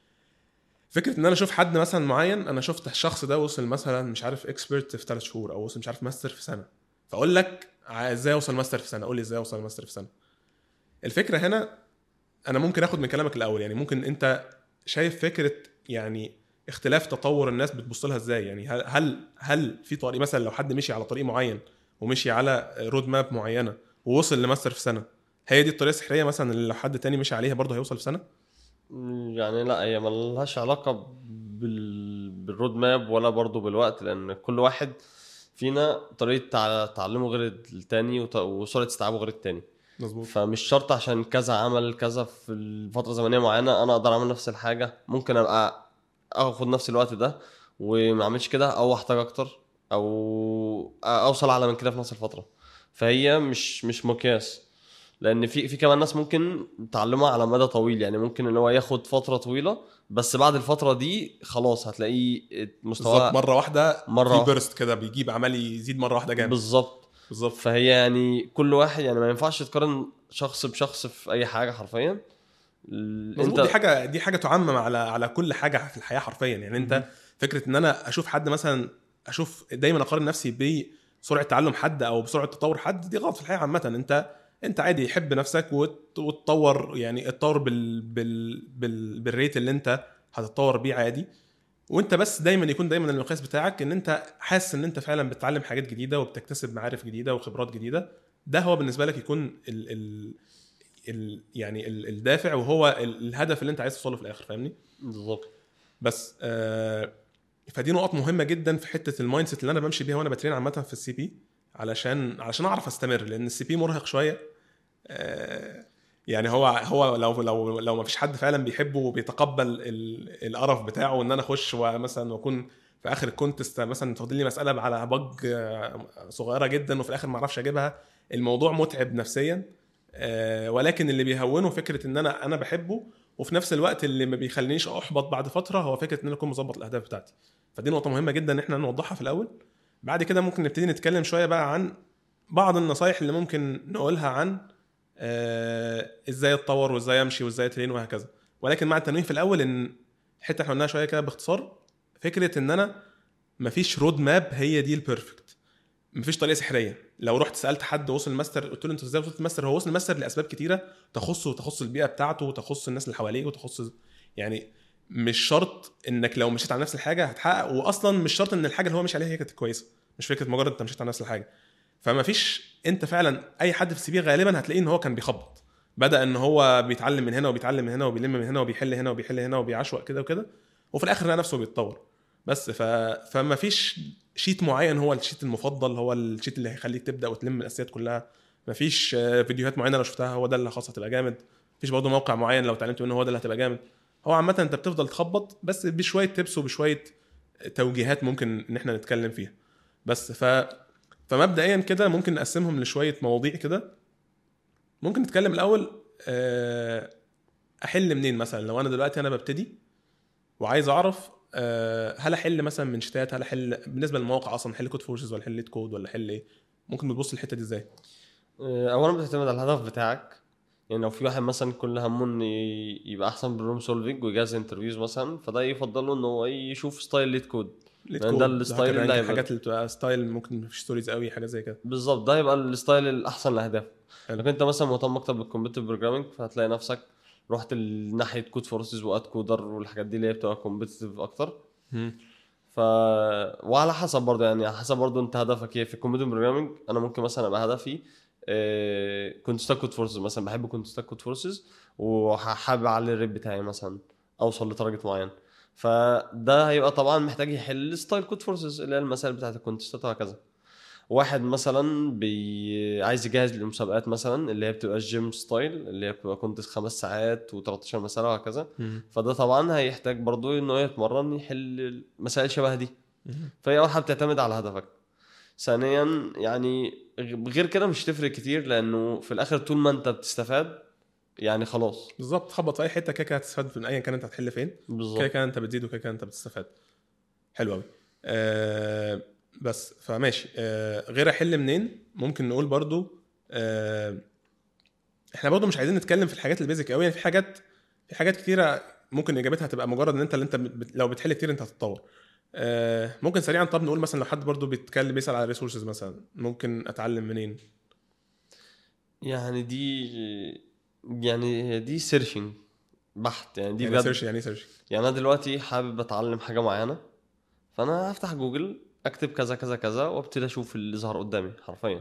فكره ان انا اشوف حد مثلا معين انا شفت الشخص ده وصل مثلا مش عارف اكسبرت في ثلاث شهور او وصل مش عارف ماستر في سنه فاقول لك ع- ازاي اوصل ماستر في سنه قول لي ازاي اوصل ماستر في سنه الفكره هنا انا ممكن اخد من كلامك الاول يعني ممكن انت شايف فكره يعني اختلاف تطور الناس بتبص لها ازاي يعني هل هل هل في طريق مثلا لو حد مشي على طريق معين ومشي على رود ماب معينه ووصل لماستر في سنه هي دي الطريقه السحريه مثلا اللي لو حد تاني مشي عليها برضه هيوصل في سنه يعني لا هي ملهاش علاقة بال... بالرود ماب ولا برضه بالوقت لأن كل واحد فينا طريقة تع- تعلمه غير التاني وط- وسرعة استيعابه غير التاني مظبوط فمش شرط عشان كذا عمل كذا في الفترة زمنية معينة أنا أقدر أعمل نفس الحاجة ممكن أبقى اخد نفس الوقت ده وما اعملش كده او احتاج اكتر او اوصل اعلى من كده في نفس الفتره فهي مش مش مقياس لان في في كمان ناس ممكن تعلمها على مدى طويل يعني ممكن ان هو ياخد فتره طويله بس بعد الفتره دي خلاص هتلاقيه بالظبط مستواه مره واحده مرة في واحدة. بيرست كده بيجيب عمال يزيد مره واحده جامد بالظبط بالظبط فهي يعني كل واحد يعني ما ينفعش تقارن شخص بشخص في اي حاجه حرفيا ال- مظبوط دي حاجه دي حاجه تعمم على على كل حاجه في الحياه حرفيا يعني انت فكره ان انا اشوف حد مثلا اشوف دايما اقارن نفسي بسرعه تعلم حد او بسرعه تطور حد دي غلط في الحياه عامه انت انت عادي حب نفسك وت- وتطور يعني اتطور بال بال بال بالريت اللي انت هتتطور بيه عادي وانت بس دايما يكون دايما المقياس بتاعك ان انت حاسس ان انت فعلا بتتعلم حاجات جديده وبتكتسب معارف جديده وخبرات جديده ده هو بالنسبه لك يكون ال ال ال يعني ال الدافع وهو ال الهدف اللي انت عايز توصله في الاخر فاهمني بالظبط بس آه فدي نقط مهمه جدا في حته المايند سيت اللي انا بمشي بيها وانا بترين عامه في السي بي علشان علشان اعرف استمر لان السي بي مرهق شويه آه يعني هو هو لو لو لو ما فيش حد فعلا بيحبه وبيتقبل ال- القرف بتاعه وان انا اخش ومثلا واكون في اخر الكونتست مثلا تفضل لي مساله على بج آه، صغيره جدا وفي الاخر ما اعرفش اجيبها الموضوع متعب نفسيا آه، ولكن اللي بيهونه فكره ان انا انا بحبه وفي نفس الوقت اللي ما بيخلينيش احبط بعد فتره هو فكره ان انا اكون مظبط الاهداف بتاعتي فدي نقطه مهمه جدا ان احنا نوضحها في الاول بعد كده ممكن نبتدي نتكلم شويه بقى عن بعض النصايح اللي ممكن نقولها عن آه ازاي اتطور وازاي امشي وازاي اترين وهكذا ولكن مع التنويه في الاول ان حته احنا قلناها شويه كده باختصار فكره ان انا مفيش رود ماب هي دي البيرفكت مفيش طريقه سحريه لو رحت سالت حد وصل ماستر قلت له انت ازاي وصلت ماستر هو وصل ماستر لاسباب كتيره تخصه وتخص البيئه بتاعته وتخص الناس اللي حواليه وتخص يعني مش شرط انك لو مشيت على نفس الحاجه هتحقق واصلا مش شرط ان الحاجه اللي هو مشي عليها هي كانت كويسه مش فكره مجرد انت مشيت على نفس الحاجه فما فيش انت فعلا اي حد في السي في غالبا هتلاقيه ان هو كان بيخبط بدا ان هو بيتعلم من هنا وبيتعلم من هنا وبيلم من هنا وبيحل هنا وبيحل هنا وبيعشوق كده وكده وفي الاخر لقى نفسه بيتطور بس ف... فما فيش شيت معين هو الشيت المفضل هو الشيت اللي هيخليك تبدا وتلم الاساسيات كلها مفيش آه، فيديوهات معينه لو شفتها هو ده اللي خلاص هتبقى جامد مفيش برضه موقع معين لو اتعلمت منه هو ده اللي هتبقى جامد هو عامه انت بتفضل تخبط بس بشويه تبس وبشويه توجيهات ممكن ان احنا نتكلم فيها بس ف فمبدئيا كده ممكن نقسمهم لشويه مواضيع كده ممكن نتكلم الاول آه، احل منين مثلا لو انا دلوقتي انا ببتدي وعايز اعرف آه، هل احل مثلا من شتات هل احل بالنسبه للمواقع اصلا احل كود فورسز ولا احل ليد كود ولا احل ايه ممكن بتبص الحته دي ازاي آه، اولا بتعتمد على الهدف بتاعك يعني لو في واحد مثلا كل همه ان ي- يبقى احسن بالروم سولفينج ويجهز انترفيوز مثلا فده يفضل له ان هو يشوف ستايل ليد كود ليد يعني كود ده الستايل اللي هيبقى- الحاجات اللي بتبقى ستايل ممكن مفيش ستوريز قوي حاجات زي كده بالظبط ده يبقى الستايل الاحسن لاهدافك حلو. لكن انت مثلا مهتم اكتر بالكمبيوتر بروجرامنج فهتلاقي نفسك رحت ناحيه كود فورسز واد كودر والحاجات دي اللي هي بتبقى كومبيتيتيف اكتر ف وعلى حسب برضه يعني على حسب برضه انت هدفك ايه في الكمبيوتر بروجرامنج انا ممكن مثلا ابقى هدفي آه، كنت ستاك كود فورسز مثلا بحب كنت ستاك كود فورسز وحابب اعلي الريت بتاعي مثلا اوصل لتارجت معين فده هيبقى طبعا محتاج يحل ستايل كود فورسز اللي هي المسائل بتاعت الكونتستات وهكذا واحد مثلا بي... عايز يجهز للمسابقات مثلا اللي هي بتبقى الجيم ستايل اللي هي بتبقى كونتست خمس ساعات و13 مسألة وهكذا فده طبعا هيحتاج برضو انه يتمرن يحل مسائل شبه دي فهي اول حاجه بتعتمد على هدفك ثانيا يعني غير كده مش تفرق كتير لانه في الاخر طول ما انت بتستفاد يعني خلاص بالظبط خبط في اي حته كده كده هتستفاد من ايا كان انت هتحل فين كده بالظبط كده انت بتزيد وكده كده انت بتستفاد حلو قوي آه بس فماشي آه غير احل منين ممكن نقول برضو آه احنا برضو مش عايزين نتكلم في الحاجات البيزك قوي يعني في حاجات في حاجات كتيره ممكن اجابتها تبقى مجرد ان انت اللي انت بت- لو بتحل كتير انت هتتطور آه ممكن سريعا طب نقول مثلا لو حد برضو بيتكلم بيسال على ريسورسز مثلا ممكن اتعلم منين يعني دي يعني دي سيرشنج بحت يعني دي يعني بجد سيرش يعني سيرش يعني انا دلوقتي حابب اتعلم حاجه معينه فانا هفتح جوجل اكتب كذا كذا كذا وابتدي اشوف اللي ظهر قدامي حرفيا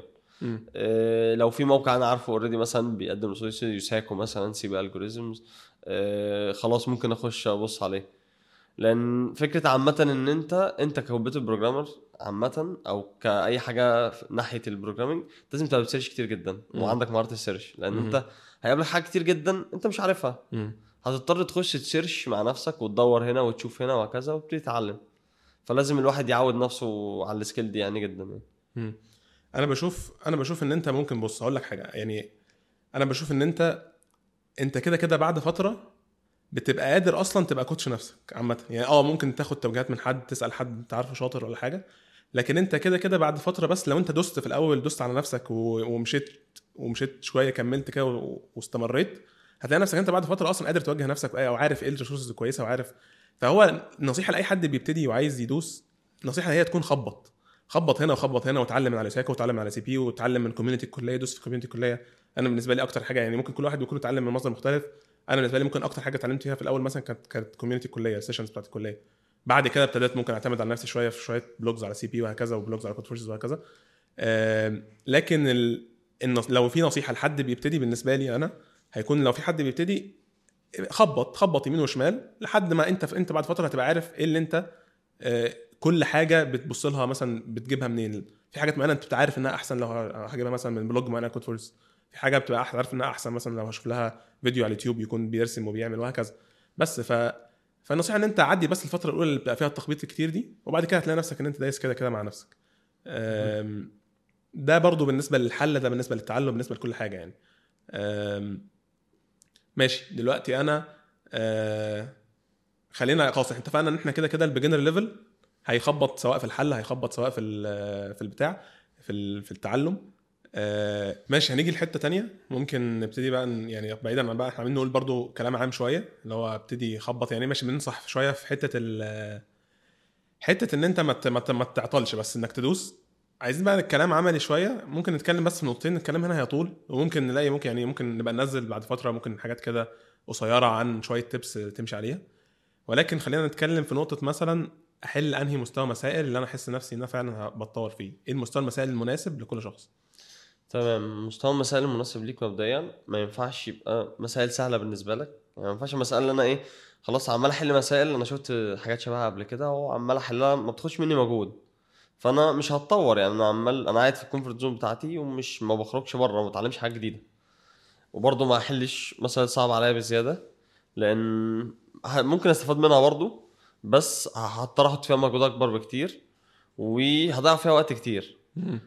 إيه لو في موقع انا عارفه اوريدي مثلا بيقدم ريسورس يوساكو مثلا سي بي الجوريزمز إيه خلاص ممكن اخش ابص عليه لان فكره عامه ان انت انت ككمبيوتر بروجرامر عامه او كاي حاجه في ناحيه البروجرامينج لازم تبقى بتسيرش كتير جدا مم. وعندك مهاره السيرش لان مم. انت هيقابلك حاجات كتير جدا انت مش عارفها هتضطر تخش تسيرش مع نفسك وتدور هنا وتشوف هنا وهكذا وتبتدي تتعلم فلازم الواحد يعود نفسه على السكيل دي يعني جدا يعني. مم. انا بشوف انا بشوف ان انت ممكن بص هقول لك حاجه يعني انا بشوف ان انت انت كده كده بعد فتره بتبقى قادر اصلا تبقى كوتش نفسك عامه يعني اه ممكن تاخد توجيهات من حد تسال حد انت عارفه شاطر ولا حاجه لكن انت كده كده بعد فتره بس لو انت دوست في الاول دوست على نفسك و- ومشيت ومشيت شويه كملت كده و- واستمريت هتلاقي نفسك انت بعد فتره اصلا قادر توجه نفسك بأي- او عارف ايه الريسورسز الكويسه وعارف فهو نصيحه لاي حد بيبتدي وعايز يدوس نصيحه هي تكون خبط خبط هنا وخبط هنا وتعلم من على ساكو وتعلم من على سي بي وتعلم من كوميونتي الكليه دوس في كوميونتي الكليه انا بالنسبه لي اكتر حاجه يعني ممكن كل واحد بيكون اتعلم من مصدر مختلف انا بالنسبه لي ممكن اكتر حاجه اتعلمت فيها في الاول مثلا كانت كانت كوميونتي الكليه السيشنز بتاعت الكليه بعد كده ابتديت ممكن اعتمد على نفسي شويه في شويه بلوجز على سي بي وهكذا وبلوجز على كود فورسز وهكذا آم، لكن ال... النص... لو في نصيحه لحد بيبتدي بالنسبه لي انا هيكون لو في حد بيبتدي خبط خبط يمين وشمال لحد ما انت انت بعد فتره هتبقى عارف ايه اللي انت آه، كل حاجه بتبص لها مثلا بتجيبها منين في حاجات معينه انت بتبقى عارف انها احسن لو هجيبها مثلا من بلوج معين كود فورس في حاجه بتبقى أح- عارف انها احسن مثلا لو هشوف لها فيديو على اليوتيوب يكون بيرسم وبيعمل وهكذا بس ف فالنصيحه ان انت عدي بس الفتره الاولى اللي بتبقى فيها التخبيط الكتير دي وبعد كده هتلاقي نفسك ان انت دايس كده كده مع نفسك أم، ده برضو بالنسبه للحل ده بالنسبه للتعلم بالنسبه لكل حاجه يعني أم، ماشي دلوقتي انا آه، خلينا خلاص احنا اتفقنا ان احنا كده كده البيجنر ليفل هيخبط سواء في الحل هيخبط سواء في ال- في البتاع في ال- في التعلم آه، ماشي هنيجي لحته تانية ممكن نبتدي بقى ن- يعني بعيدا عن بقى احنا عاملين نقول برضو كلام عام شويه اللي هو ابتدي يخبط يعني ماشي بننصح شويه في حته ال حته ان انت ما ت- ما ت- ما تعطلش بس انك تدوس عايزين بقى الكلام عملي شويه ممكن نتكلم بس في نقطتين الكلام هنا هيطول وممكن نلاقي ممكن يعني ممكن نبقى ننزل بعد فتره ممكن حاجات كده قصيره عن شويه تبس تمشي عليها ولكن خلينا نتكلم في نقطه مثلا احل انهي مستوى مسائل اللي انا احس نفسي ان انا فعلا بتطور فيه ايه المستوى المسائل المناسب لكل شخص تمام مستوى المسائل المناسب ليك مبدئيا ما ينفعش يبقى مسائل سهله بالنسبه لك يعني ما ينفعش المسائل اللي انا ايه خلاص عمال احل مسائل انا شفت حاجات شبهها قبل كده وعمال احلها ما بتاخدش مني مجهود فانا مش هتطور يعني انا عمال انا قاعد في الكومفورت زون بتاعتي ومش ما بخرجش بره ما بتعلمش حاجه جديده وبرضه ما احلش مسائل صعبه عليا بزياده لان ه- ممكن استفاد منها برضه بس هضطر احط فيها مجهود اكبر بكتير وهضيع فيها وقت كتير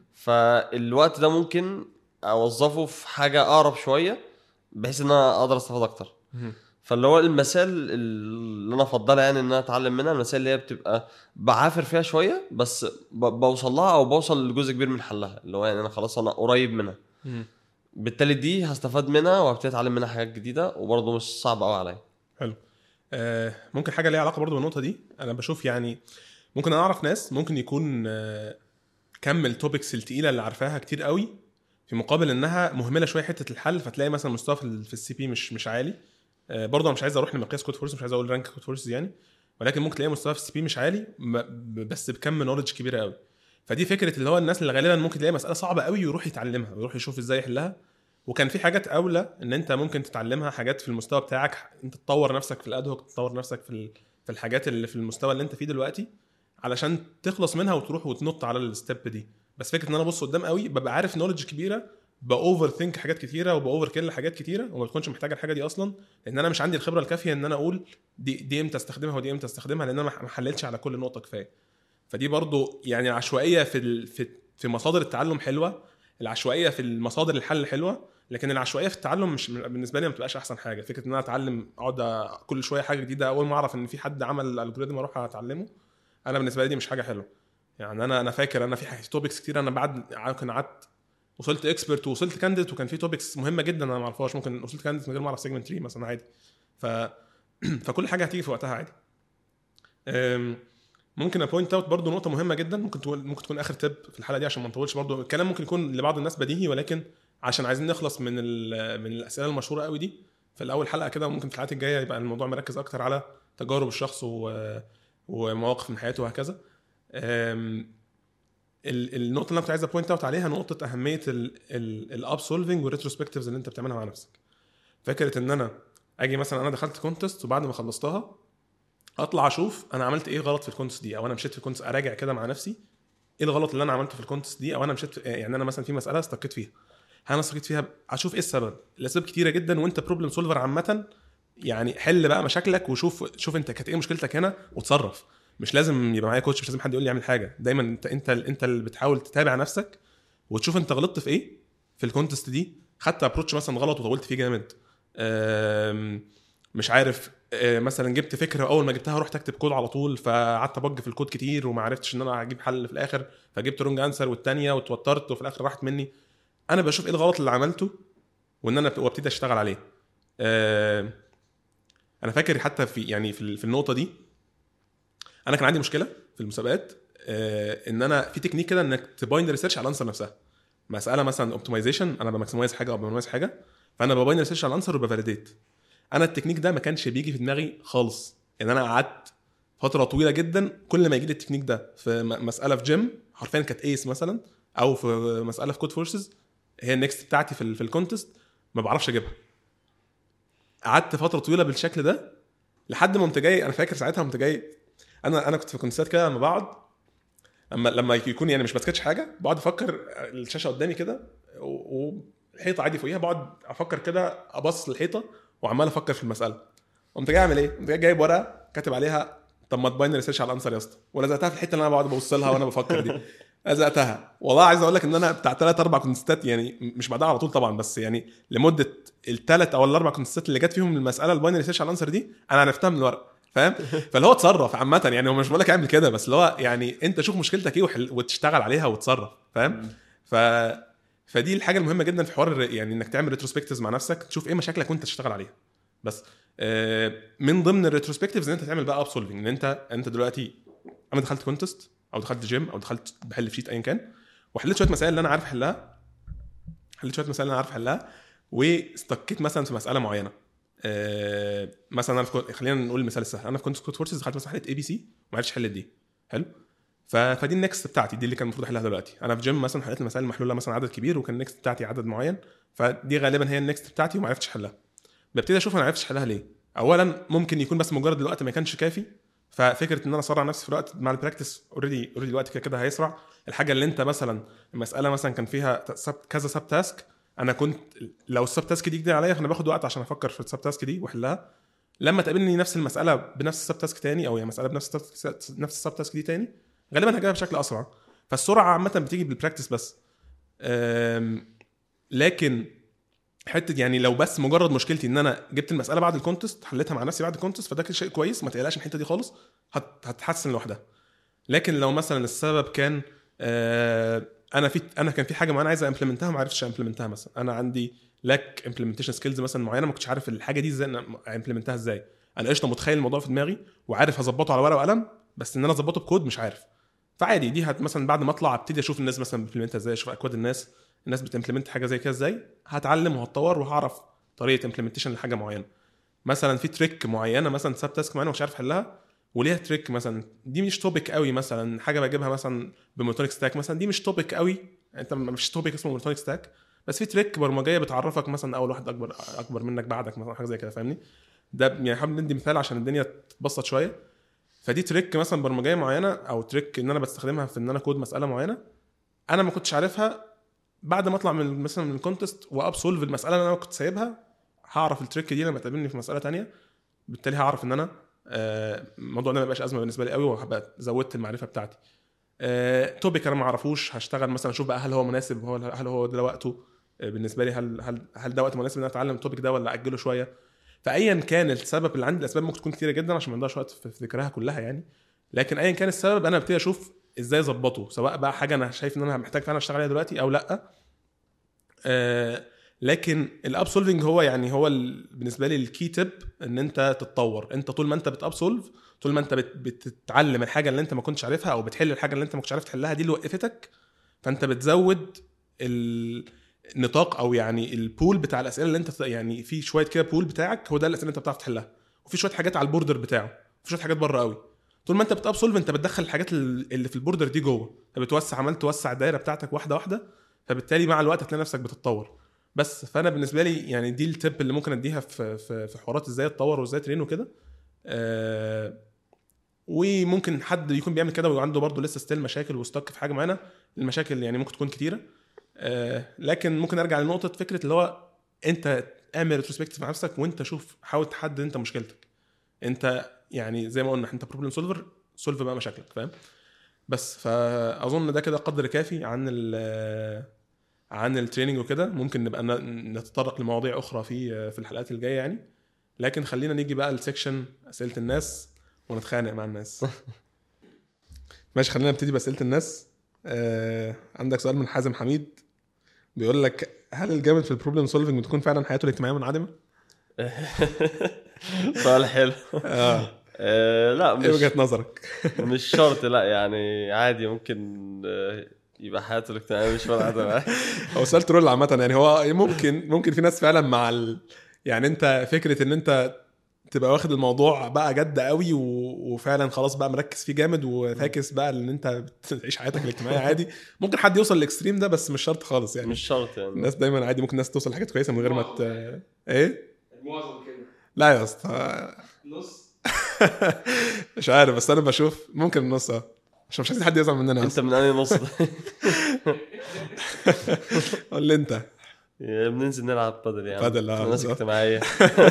فالوقت ده ممكن اوظفه في حاجه اقرب شويه بحيث ان انا اقدر استفاد اكتر فاللي هو المسائل اللي انا افضلها يعني ان انا اتعلم منها المسائل اللي هي بتبقى بعافر فيها شويه بس ب- بوصل لها او بوصل لجزء كبير من حلها اللي هو يعني انا خلاص انا قريب منها بالتالي دي هستفاد منها وهبتدي اتعلم منها حاجات جديده وبرضه مش صعب قوي عليا حلو آه، ممكن حاجه ليها علاقه برضو بالنقطه دي انا بشوف يعني ممكن انا اعرف ناس ممكن يكون آه، كم التوبكس التقيله اللي عارفاها كتير قوي في مقابل انها مهمله شويه حته الحل فتلاقي مثلا مستوى في ال- في السي بي مش مش عالي آه، برضه انا مش عايز اروح لمقياس كود فورس مش عايز اقول رانك كود فورس يعني ولكن ممكن تلاقي مستوى في السي بي مش عالي م- ب- بس بكم نولج كبيره قوي فدي فكره اللي هو الناس اللي غالبا ممكن تلاقي مساله صعبه قوي ويروح يتعلمها ويروح يشوف ازاي يحلها وكان في حاجات اولى ان انت ممكن تتعلمها حاجات في المستوى بتاعك انت تطور نفسك في الادهوك تطور نفسك في ال- في الحاجات اللي في المستوى اللي انت فيه دلوقتي علشان تخلص منها وتروح وتنط على الستيب دي بس فكره ان انا ابص قدام قوي ببقى عارف نولج كبيره باوفر ثينك حاجات كتيره وباوفر كل حاجات كتيره وما بكونش محتاج الحاجه دي اصلا لان انا مش عندي الخبره الكافيه ان انا اقول دي دي امتى استخدمها ودي امتى استخدمها لان انا ما حللتش على كل نقطه كفايه فدي برضو يعني العشوائيه في ال... في في مصادر التعلم حلوه العشوائيه في المصادر الحل حلوه لكن العشوائيه في التعلم مش بالنسبه لي ما بتبقاش احسن حاجه فكره ان انا اتعلم اقعد كل شويه حاجه جديده اول ما اعرف ان في حد عمل الجوريزم اروح اتعلمه انا بالنسبه لي دي مش حاجه حلوه يعني انا انا فاكر انا في توبكس كتير انا بعد ممكن قعدت وصلت اكسبرت ووصلت كانديديت وكان في توبكس مهمه جدا انا ما اعرفهاش ممكن وصلت كانديديت من غير ما اعرف سيجمنت 3 مثلا عادي ف فكل حاجه هتيجي في وقتها عادي أم، ممكن ابوينت اوت برضه نقطه مهمه جدا ممكن تكون ممكن تكون اخر تip في الحلقه دي عشان ما نطولش برضه الكلام ممكن يكون لبعض الناس بديهي ولكن عشان عايزين نخلص من ال- من الاسئله المشهوره قوي دي في الاول حلقه كده ممكن في الحلقات الجايه يبقى الموضوع مركز اكتر على تجارب الشخص و... ومواقف من حياته وهكذا أم، ال- النقطه اللي انا كنت عايز ابوينت اوت عليها نقطه اهميه الاب سولفنج والريتروسبكتيفز اللي انت بتعملها مع نفسك فكره ان انا اجي مثلا انا دخلت كونتست وبعد ما خلصتها اطلع اشوف انا عملت ايه غلط في الكونتست دي او انا مشيت في الكونتست اراجع كده مع نفسي ايه الغلط اللي انا عملته في الكونتست دي او انا مشيت في يعني انا مثلا في مساله استقيت فيها هل انا استقيت فيها اشوف ايه السبب الاسباب كتيره جدا وانت بروبلم سولفر عامه يعني حل بقى مشاكلك وشوف شوف انت كانت ايه مشكلتك هنا وتصرف مش لازم يبقى معايا كوتش مش لازم حد يقول لي اعمل حاجه دايما انت انت انت اللي بتحاول تتابع نفسك وتشوف انت غلطت في ايه في الكونتست دي خدت ابروتش مثلا غلط وطولت فيه جامد أم، مش عارف أه، مثلا جبت فكره اول ما جبتها رحت اكتب كود على طول فقعدت ابج في الكود كتير وما عرفتش ان انا اجيب حل في الاخر فجبت رونج انسر والتانيه واتوترت وفي الاخر راحت مني انا بشوف ايه الغلط اللي عملته وان انا وابتدي اشتغل عليه أه، انا فاكر حتى في يعني في في النقطه دي انا كان عندي مشكله في المسابقات أه، ان انا في تكنيك كده انك تبايند ريسيرش على الانسر نفسها مساله مثلا اوبتمايزيشن انا بماكسمايز حاجه او بمايز حاجه فانا بباين ريسيرش على الانسر وبفاليديت انا التكنيك ده ما كانش بيجي في دماغي خالص يعني انا قعدت فتره طويله جدا كل ما يجي لي التكنيك ده في م- مساله في جيم حرفيا كانت ايس مثلا او في مساله في كود فورسز هي النكست بتاعتي في ال- في الكونتست ما بعرفش اجيبها قعدت فتره طويله بالشكل ده لحد ما قمت جاي انا فاكر ساعتها قمت جاي انا انا كنت في كونتستات كده لما بقعد لما لما يكون يعني مش بسكتش حاجه بقعد افكر الشاشه قدامي كده و- والحيطه عادي فوقيها بقعد افكر كده ابص للحيطه وعمال افكر في المساله قمت جاي اعمل ايه؟ قمت جاي جايب ورقه كاتب عليها طب ما تباين ريسيرش على الانسر يا اسطى ولزقتها في الحته اللي انا بقعد ابص لها وانا بفكر دي لزقتها والله عايز اقول لك ان انا بتاع ثلاث اربع كونتستات يعني مش بعدها على طول طبعا بس يعني لمده الثلاث او الاربع كونتستات اللي جت فيهم المساله الباينري ريسيرش على الانسر دي انا عرفتها من الورق فاهم فاللي هو اتصرف عامه يعني هو مش بقول لك اعمل كده بس اللي هو يعني انت شوف مشكلتك ايه وحل وتشتغل عليها وتصرف فاهم ف فدي الحاجه المهمه جدا في حوار الر- يعني انك تعمل ريتروسبكتيفز مع نفسك تشوف ايه مشاكلك وانت تشتغل عليها بس آه، من ضمن الريتروسبكتيفز ان انت تعمل بقى اب سولفنج ان انت انت دلوقتي انا دخلت كونتست او دخلت جيم او دخلت بحل في شيت ايا كان وحليت شويه مسائل اللي انا عارف احلها حليت شويه مسائل اللي انا عارف احلها واستقيت مثلا في مساله معينه آه، مثلا انا في كو- خلينا نقول المثال السهل انا في كنت كود فورسز دخلت مثلا حليت اي بي سي وما عرفتش احل دي حلو ف... فدي النكست بتاعتي دي اللي كان المفروض احلها دلوقتي انا في جيم مثلا حليت المسائل المحلوله مثلا عدد كبير وكان النكست بتاعتي عدد معين فدي غالبا هي النكست بتاعتي وما عرفتش احلها ببتدي اشوف انا ما عرفتش احلها ليه اولا ممكن يكون بس مجرد الوقت ما كانش كافي ففكره ان انا اسرع نفسي في الوقت مع البراكتس اوريدي اوريدي الوقت كده كده هيسرع الحاجه اللي انت مثلا المساله مثلا كان فيها سب كذا سب تاسك انا كنت لو السب تاسك دي جديده عليا فانا باخد وقت عشان افكر في السب تاسك دي واحلها لما تقابلني نفس المساله بنفس السب تاسك تاني او يعني مساله بنفس السب- نفس السب تاسك دي تاني غالبا هجيبها بشكل اسرع فالسرعه عامه بتيجي بالبراكتس بس أم، لكن حته يعني لو بس مجرد مشكلتي ان انا جبت المساله بعد الكونتست حليتها مع نفسي بعد الكونتست فده كده شيء كويس ما تقلقش من الحته دي خالص هت- هتتحسن لوحدها لكن لو مثلا السبب كان آه انا في انا كان في حاجه معينه عايز امبلمنتها ما عرفتش امبلمنتها مثلا انا عندي لاك امبلمنتيشن سكيلز مثلا معينه ما كنتش عارف الحاجه دي ازاي امبلمنتها ازاي انا قشطه متخيل الموضوع في دماغي وعارف هظبطه على ورقه وقلم بس ان انا اظبطه بكود مش عارف فعادي دي هت مثلا بعد ما اطلع ابتدي اشوف الناس مثلا بتمبلمنتها ازاي اشوف اكواد الناس الناس بتمبلمنت حاجه زي كده ازاي هتعلم وهتطور وهعرف طريقه امبلمنتيشن لحاجه معينه مثلا في تريك معينه مثلا ساب تاسك معينه مش عارف احلها وليها تريك مثلا دي مش توبيك قوي مثلا حاجه بجيبها مثلا بمونوتونيك ستاك مثلا دي مش توبيك قوي انت مش توبيك اسمه مونوتونيك ستاك بس في تريك برمجيه بتعرفك مثلا اول واحد اكبر اكبر منك بعدك مثلا حاجه زي كده فاهمني ده يعني حابب ندي مثال عشان الدنيا تتبسط شويه فدي تريك مثلا برمجيه معينه او تريك ان انا بستخدمها في ان انا كود مساله معينه انا ما كنتش عارفها بعد ما اطلع من مثلا من الكونتست وابسولف المساله اللي انا كنت سايبها هعرف التريك دي لما تقابلني في مساله تانية بالتالي هعرف ان انا آه، الموضوع ده ما يبقاش ازمه بالنسبه لي قوي وهبقى زودت المعرفه بتاعتي توبيك انا ما اعرفوش هشتغل مثلا اشوف بقى هل هو مناسب هو هل هو ده وقته آه، بالنسبه لي هل هل هل ده وقت مناسب ان انا اتعلم التوبيك ده ولا اجله شويه فايا كان السبب اللي عندي الاسباب ممكن تكون كتيره جدا عشان ما نضيعش وقت في في ذكرها كلها يعني لكن ايا كان السبب انا ببتدي اشوف ازاي اظبطه سواء بقى حاجه انا شايف ان انا محتاج فعلا اشتغل عليها دلوقتي او لا آه لكن الاب سولفنج هو يعني هو ال- بالنسبه لي الكي تيب ان انت تتطور انت طول ما انت بتاب سولف طول ما انت بت- بتتعلم الحاجه اللي انت ما كنتش عارفها او بتحل الحاجه اللي انت ما كنتش عارف تحلها دي اللي وقفتك فانت بتزود النطاق او يعني البول بتاع الاسئله اللي انت يعني في شويه كده بول بتاعك هو ده الاسئله اللي انت بتعرف تحلها وفي شويه حاجات على البوردر بتاعه وفي شويه حاجات بره قوي طول ما انت بتاب سولف انت بتدخل الحاجات ال- اللي في البوردر دي جوه فبتوسع عمال توسع الدايره بتاعتك واحده واحده فبالتالي مع الوقت هتلاقي نفسك بتتطور بس فانا بالنسبه لي يعني دي التب اللي ممكن اديها في في, في حوارات ازاي اتطور وازاي ترين وكده آه وممكن حد يكون بيعمل كده وعنده برضه لسه ستيل مشاكل وستك في حاجه معينه المشاكل يعني ممكن تكون كتيره آه لكن ممكن ارجع لنقطه فكره اللي هو انت اعمل ريتروسبكتيف مع نفسك وانت شوف حاول تحدد انت مشكلتك انت يعني زي ما قلنا انت بروبلم سولفر سولف بقى مشاكلك فاهم بس فاظن ده كده قدر كافي عن ال عن التريننج وكده ممكن نبقى ن- نتطرق لمواضيع اخرى في في الحلقات الجايه يعني لكن خلينا نيجي بقى لسكشن اسئله الناس ونتخانق مع الناس ماشي خلينا نبتدي باسئله الناس آه عندك سؤال من حازم حميد بيقول لك هل الجامد في البروبلم سولفنج بتكون فعلا حياته الاجتماعيه منعدمه؟ سؤال حلو اه آه، لا ايه وجهه مش نظرك؟ مش شرط لا يعني عادي ممكن آه، يبقى حياته الاجتماعيه مش منعدمه هو سؤال ترول عامة يعني هو ممكن ممكن في ناس فعلا مع ال... يعني انت فكرة ان انت تبقى واخد الموضوع بقى جد قوي و... وفعلا خلاص بقى مركز فيه جامد وفاكس بقى ان انت بتعيش حياتك الاجتماعية عادي ممكن حد يوصل للاكستريم ده بس مش شرط خالص يعني مش شرط يعني الناس دايما عادي ممكن الناس توصل لحاجات كويسة من غير ما ت... ايه؟ معظم كده لا يا اسطى نص مش عارف بس انا بشوف ممكن النص اه عشان مش عايزين حد يزعل مننا انت اصلا من انهي نص ده؟ قول لي انت يا بننزل نلعب بادل يعني بادل، اه، ناس بالظبط. اجتماعيه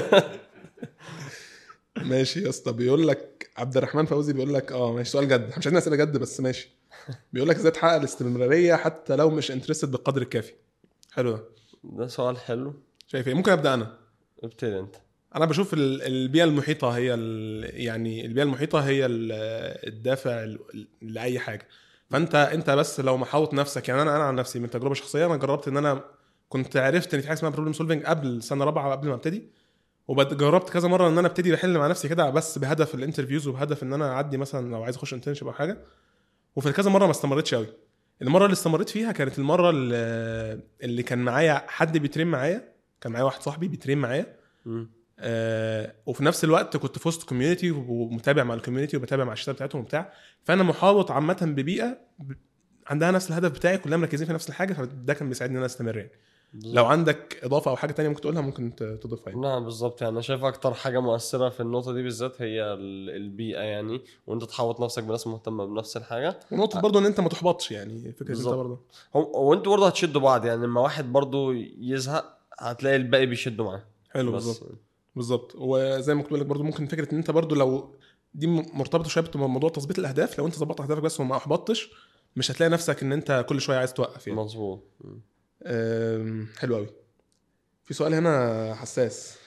ماشي يا اسطى بيقول لك عبد الرحمن فوزي بيقول لك اه ماشي سؤال جد احنا مش عايزين اسئله جد بس ماشي بيقول لك ازاي تحقق الاستمراريه حتى لو مش انترستد بالقدر الكافي حلو ده ده سؤال حلو شايف ايه ممكن ابدا انا ابتدي انت انا بشوف ال- البيئه المحيطه هي ال- يعني البيئه المحيطه هي ال- الدافع ال- لاي حاجه فانت انت بس لو محاوط نفسك يعني انا انا عن نفسي من تجربه شخصيه انا جربت ان انا كنت عرفت ان في حاجه اسمها بروبلم سولفنج قبل سنه رابعه قبل ما ابتدي وجربت كذا مره ان انا ابتدي بحل مع نفسي كده بس بهدف الانترفيوز وبهدف ان انا اعدي مثلا لو عايز اخش انترنشيب او حاجه وفي كذا مره ما استمرتش قوي المره اللي استمريت فيها كانت المره اللي, اللي كان معايا حد بيترين معايا كان معايا واحد صاحبي بيترين معايا مم. آه وفي نفس الوقت كنت في وسط كوميونتي ومتابع مع الكوميونتي وبتابع مع الشتات بتاعتهم وبتاع فانا محاوط عامه ببيئه ب- عندها نفس الهدف بتاعي كلنا مركزين في نفس الحاجه فده كان بيساعدني ان انا استمر يعني لو عندك اضافه او حاجه تانية ممكن تقولها ممكن ت- تضيفها يعني نعم بالظبط يعني انا شايف اكتر حاجه مؤثره في النقطه دي بالذات هي ال- البيئه يعني وانت تحوط نفسك بناس مهتمه بنفس الحاجه ونقطه برضو ان انت ما تحبطش يعني فكره انت بالظبط. برضو هو وانتوا برضه هتشدوا بعض يعني لما واحد برضه يزهق هتلاقي الباقي بيشدوا معاه حلو بس بالظبط بالظبط وزي ما كنت بقول لك برضو ممكن فكره ان انت برضو لو دي م- مرتبطه شويه بموضوع تظبيط الاهداف لو انت ظبطت اهدافك بس وما احبطتش مش هتلاقي نفسك ان انت كل شويه عايز توقف يعني مظبوط مم. أم، حلو قوي في سؤال هنا حساس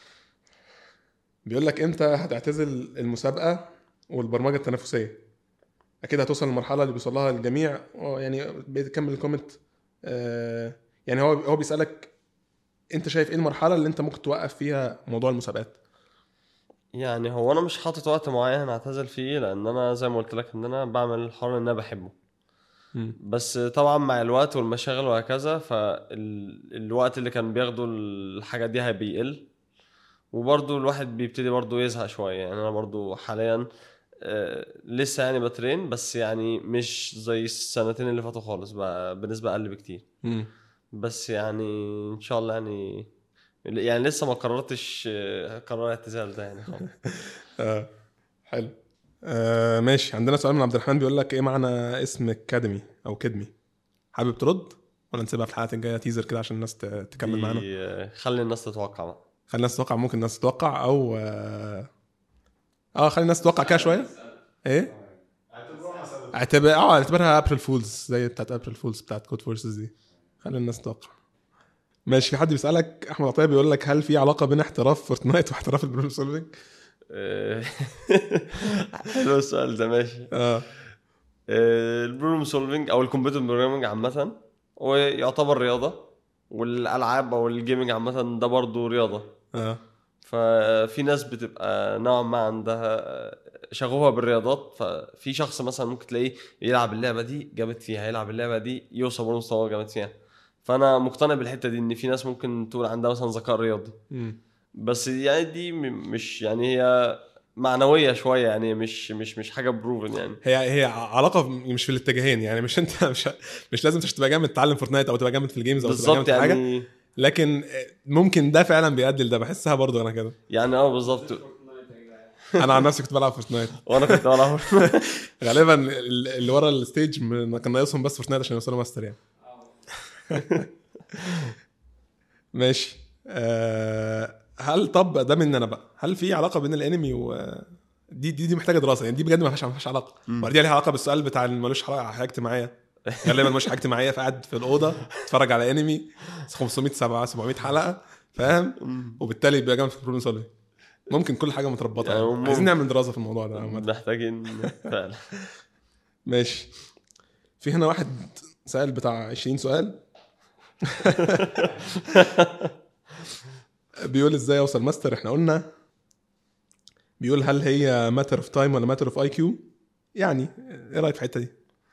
بيقول لك امتى هتعتزل المسابقه والبرمجه التنافسيه اكيد هتوصل للمرحله اللي بيوصل لها الجميع اه يعني بيكمل الكومنت أه، يعني هو هو بيسالك انت شايف ايه المرحله اللي انت ممكن توقف فيها موضوع المسابقات يعني هو انا مش حاطط وقت معين اعتزل فيه لان انا زي ما قلت لك ان انا بعمل الحوار اللي انا بحبه بس طبعا مع الوقت والمشاغل وهكذا فالوقت اللي كان بياخده الحاجات دي بيقل وبرضه الواحد بيبتدي برضه يزهق شوية يعني أنا برضه حاليا آه، لسه يعني بترين بس يعني مش زي السنتين اللي فاتوا خالص بقى بنسبة أقل بكتير امم بس يعني إن شاء الله يعني يعني لسه ما قررتش آه، قرار الاعتزال ده يعني خالص. آه. حلو آه ماشي عندنا سؤال من عبد الرحمن بيقول لك ايه معنى اسم كادمي او كدمي حابب ترد ولا نسيبها في الحلقات الجايه تيزر كده عشان الناس ت- تكمل دي، معانا آه، خلي الناس تتوقع بقى خلي الناس تتوقع ممكن الناس تتوقع او اه, آه خلي الناس تتوقع كده شويه ايه اعتبروها مسابقه اعتبر اه اعتبرها ابريل فولز زي بتاعت ابريل فولز بتاعت كود فورسز دي خلي الناس تتوقع ماشي في حد بيسالك احمد عطيه بيقول لك هل في علاقه بين احتراف فورتنايت واحتراف البروبلم سولفنج؟ آه، حلو السؤال ده ماشي اه البروبلم سولفنج او الكمبيوتر بروجرامنج عامه هو يعتبر رياضه والالعاب او الجيمنج عامه ده برضه رياضه اه ففي ناس بتبقى نوعا ما عندها شغوفه بالرياضات ففي شخص مثلا ممكن تلاقيه يلعب اللعبه دي جامد فيها يلعب اللعبه دي يوصل برضه مستوى جامد فيها فانا مقتنع بالحته دي ان في ناس ممكن تقول عندها مثلا ذكاء رياضي مم. بس يعني دي م- مش يعني هي معنويه شويه يعني مش مش مش حاجه بروفن يعني هي هي علاقه مش في الاتجاهين يعني مش انت مش مش لازم تبقى جامد تتعلم فورتنايت او تبقى جامد في الجيمز او تبقى جامد بالظبط في حاجه يعني لكن ممكن ده فعلا بيؤدي لده بحسها برضو انا كده يعني اه بالظبط انا عن نفسي كنت بلعب فورتنايت وانا كنت بلعب غالبا ال- اللي ورا الستيج م- كان ناقصهم بس فورتنايت عشان يوصلوا ماستر يعني ماشي أه هل طب ده من انا بقى هل في علاقه بين الانمي و دي دي دي محتاجه دراسه يعني دي بجد ما فيهاش ما فيهاش علاقه مم. ودي ليها علاقه بالسؤال بتاع اللي ملوش حلقه حياه اجتماعيه غالبا ملوش حياه اجتماعيه فقاعد في الاوضه اتفرج على انمي 500 700 700 حلقه فاهم وبالتالي بيبقى جامد في البروبلم سولفنج ممكن كل حاجه متربطه يعني يعني ممكن. عايزين نعمل دراسه في الموضوع ده عامة. محتاجين فعلا ماشي في هنا واحد سأل بتاع 20 سؤال بيقول ازاي اوصل ماستر احنا قلنا بيقول هل هي ماتر اوف تايم ولا ماتر اوف اي كيو يعني ايه رايك في الحته دي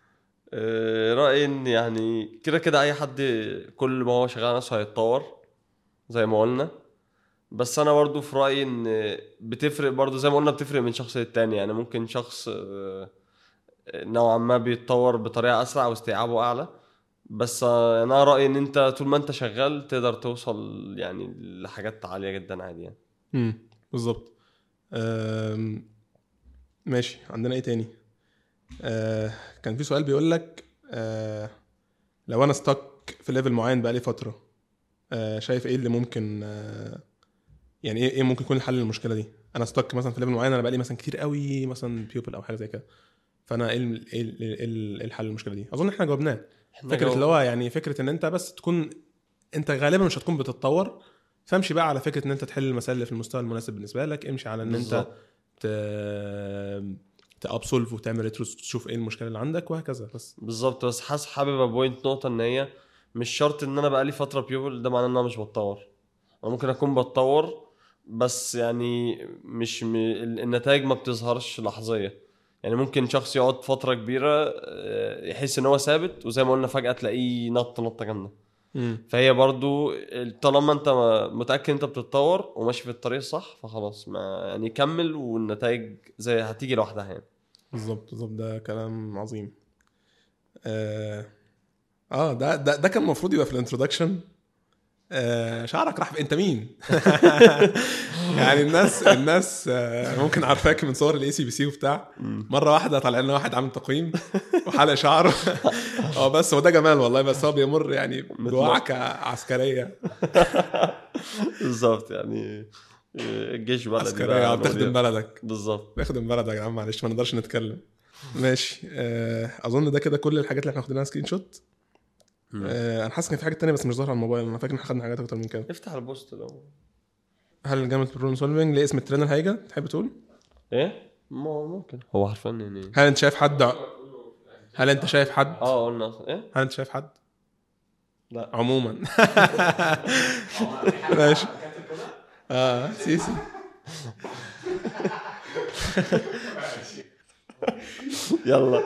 آه، رأيي ان يعني كده كده اي حد كل ما هو شغال على نفسه هيتطور زي ما قلنا بس انا برضو في رأيي ان بتفرق برضو زي ما قلنا بتفرق من شخص للتاني يعني ممكن شخص آه، نوعا ما بيتطور بطريقة اسرع واستيعابه اعلى بس آه، انا رأيي ان انت طول ما انت شغال تقدر توصل يعني لحاجات عالية جدا عادي يعني امم بالظبط أم، ماشي عندنا ايه تاني آه كان في سؤال بيقول لك آه لو انا ستك في ليفل معين بقالي فتره آه شايف ايه اللي ممكن آه يعني ايه ايه ممكن يكون الحل للمشكله دي انا ستك مثلا في ليفل معين انا بقالي مثلا كتير قوي مثلا بيوبل او حاجه زي كده فانا ايه ال- ايه ال- ايه ال- إيه الحل للمشكله دي اظن احنا جاوبناه احنا فكره جو- اللي هو يعني فكره ان انت بس تكون انت غالبا مش هتكون بتتطور فامشي بقى على فكره ان انت تحل المسائل اللي في المستوى المناسب بالنسبه لك امشي على ان انت بالظبط. ت تابسولف وتعمل ريترو تشوف ايه المشكله اللي عندك وهكذا بس بالظبط بس حاسس حابب ابوينت نقطة ان هي مش شرط ان انا بقالي فترة بيوبل ده معناه ان انا مش بتطور انا ممكن اكون بتطور بس يعني مش م... ال- النتائج ما بتظهرش لحظية يعني ممكن شخص يقعد فترة كبيرة آه، يحس ان هو ثابت وزي ما قلنا فجأة تلاقيه نط نطة جامدة فهي برضو طالما انت متأكد انت بتتطور وماشي في الطريق الصح فخلاص ما يعني كمل والنتائج زي هتيجي لوحدها يعني بالظبط بالظبط ده كلام عظيم اه, آه ده ده ده كان المفروض يبقى في الانترودكشن آه شعرك راح في انت مين يعني الناس الناس آه ممكن عارفاك من صور الاي سي بي سي وبتاع مره واحده طلع لنا واحد عامل تقويم وحلق شعره اه بس هو ده جمال والله بس هو بيمر يعني بوعكه عسكريه بالظبط يعني الجيش بلدي عسكريه بقى عم تخدم بلدك بالظبط بيخدم بلد يا جدعان معلش ما نقدرش نتكلم ماشي آه اظن ده كده كل الحاجات اللي احنا واخدينها سكرين شوت آه انا حاسس ان في حاجات تانية بس مش ظاهره على الموبايل انا فاكر ان احنا خدنا حاجات اكتر من كده افتح البوست لو هل جامعه بروبلم سولفنج ليه اسم الترينر هيجا تحب تقول ايه ما ممكن هو حرفيا يعني هل انت شايف حد هل انت شايف حد اه قلنا أصلاً. ايه هل انت شايف حد لا عموما ماشي اه سيسي يلا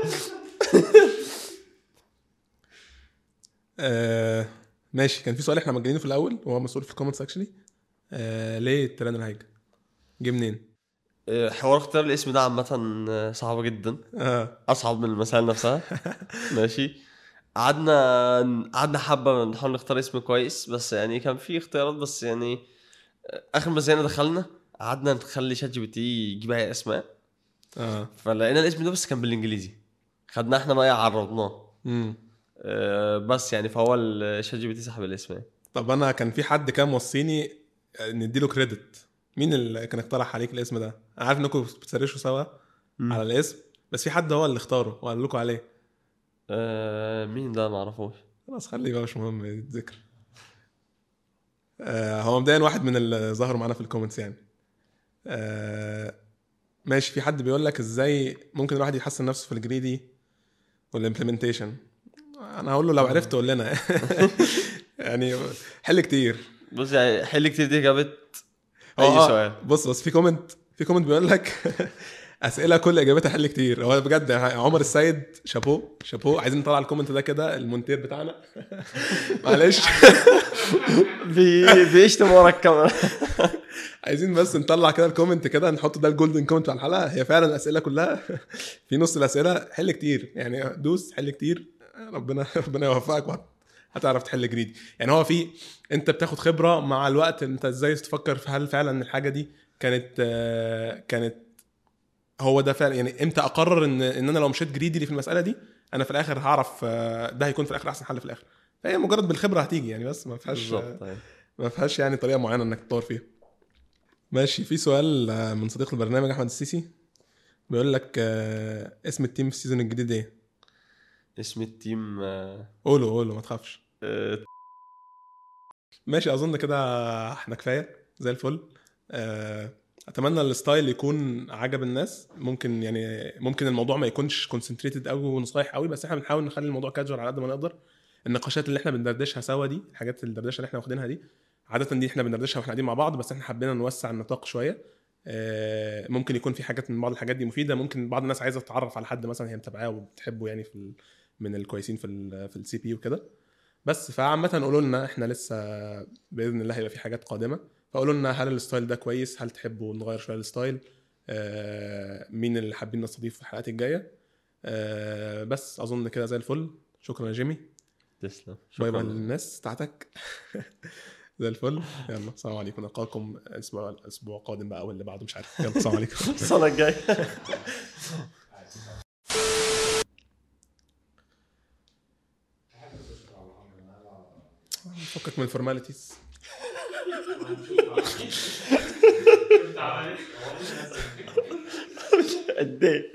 آه ماشي كان في سؤال احنا مجانينه في الاول وهو مسؤول في الكومنتس اكشلي آه ليه الترينر هيجا جه منين إيه، حوار اختيار الاسم ده عامة آه، صعب جدا اه اصعب من المسائل نفسها ماشي قعدنا قعدنا حبه نحاول نختار اسم كويس بس يعني كان في اختيارات بس يعني اخر ما زينا دخلنا قعدنا نخلي شات جي بي تي يجيب اي اسماء اه فلقينا الاسم ده بس كان بالانجليزي خدناه احنا بقى عرضناه امم آه، بس يعني فهو الشات جي بي تي سحب الاسم يعني. طب انا كان في حد كان موصيني نديله كريدت مين اللي كان اقترح عليك الاسم ده انا عارف انكم بتسرشوا سوا مم. على الاسم بس في حد هو اللي اختاره وقال لكم عليه آه مين ده معرفوش خلاص خليه بقى مش مهم يتذكر آه هو مبدئيا واحد من اللي ظهروا معانا في الكومنتس يعني آه ماشي في حد بيقول لك ازاي ممكن الواحد يحسن نفسه في الجريدي والامبلمنتيشن انا هقول له لو عرفت قول لنا يعني حل كتير بص يعني حل كتير دي جابت هو اي آه، سؤال بص بص في كومنت في كومنت بيقول لك اسئله كل اجابتها حل كتير هو بجد يعني عمر السيد شابو شابو عايزين نطلع الكومنت ده كده المونتير بتاعنا معلش بي... بيشتم ورا الكاميرا عايزين بس نطلع كده الكومنت كده نحط ده الجولدن كومنت بتاع الحلقه هي فعلا الاسئله كلها في نص الاسئله حل كتير يعني دوس حل كتير ربنا ربنا يوفقك وهت- هتعرف تحل جريدي يعني هو في انت بتاخد خبره مع الوقت انت ازاي تفكر في هل فعلا الحاجه دي كانت آه، كانت هو ده فعلا يعني امتى اقرر ان ان انا لو مشيت جريدي في المساله دي انا في الاخر هعرف آه، ده هيكون في الاخر احسن حل في الاخر فهي مجرد بالخبره هتيجي يعني بس ما فيهاش بالظبط طيب. ما فيهاش يعني طريقه معينه انك تطور فيها ماشي في سؤال آه، من صديق البرنامج احمد السيسي بيقول لك آه، اسم التيم في السيزون الجديد ايه اسم التيم آه... قوله قوله ما تخافش آه... ماشي اظن كده احنا كفايه زي الفل آه، اتمنى الستايل يكون عجب الناس ممكن يعني ممكن الموضوع ما يكونش كونسنتريتد قوي ونصايح قوي بس احنا بنحاول نخلي الموضوع كاجوال على قد ما نقدر النقاشات اللي احنا بندردشها سوا دي الحاجات الدردشه اللي احنا واخدينها دي عاده دي احنا بندردشها واحنا قاعدين مع بعض بس احنا حبينا نوسع النطاق شويه آه، ممكن يكون في حاجات من بعض الحاجات دي مفيده ممكن بعض الناس عايزه تتعرف على حد مثلا هي متابعاه وبتحبه يعني في ال... من الكويسين في ال في السي بي وكده بس فعامة قولوا لنا احنا لسه باذن الله هيبقى في حاجات قادمه فقولوا لنا هل الستايل ده كويس هل تحبوا نغير شويه الستايل آه مين اللي حابين نستضيف في الحلقات الجايه آه بس اظن كده زي الفل شكرا يا جيمي تسلم باي باي شكرا للناس بتاعتك زي الفل يلا السلام عليكم نلقاكم الاسبوع الاسبوع القادم بقى او اللي بعده مش عارف يلا السلام عليكم السنه الجايه فكك من الفورماليتيز قد ايه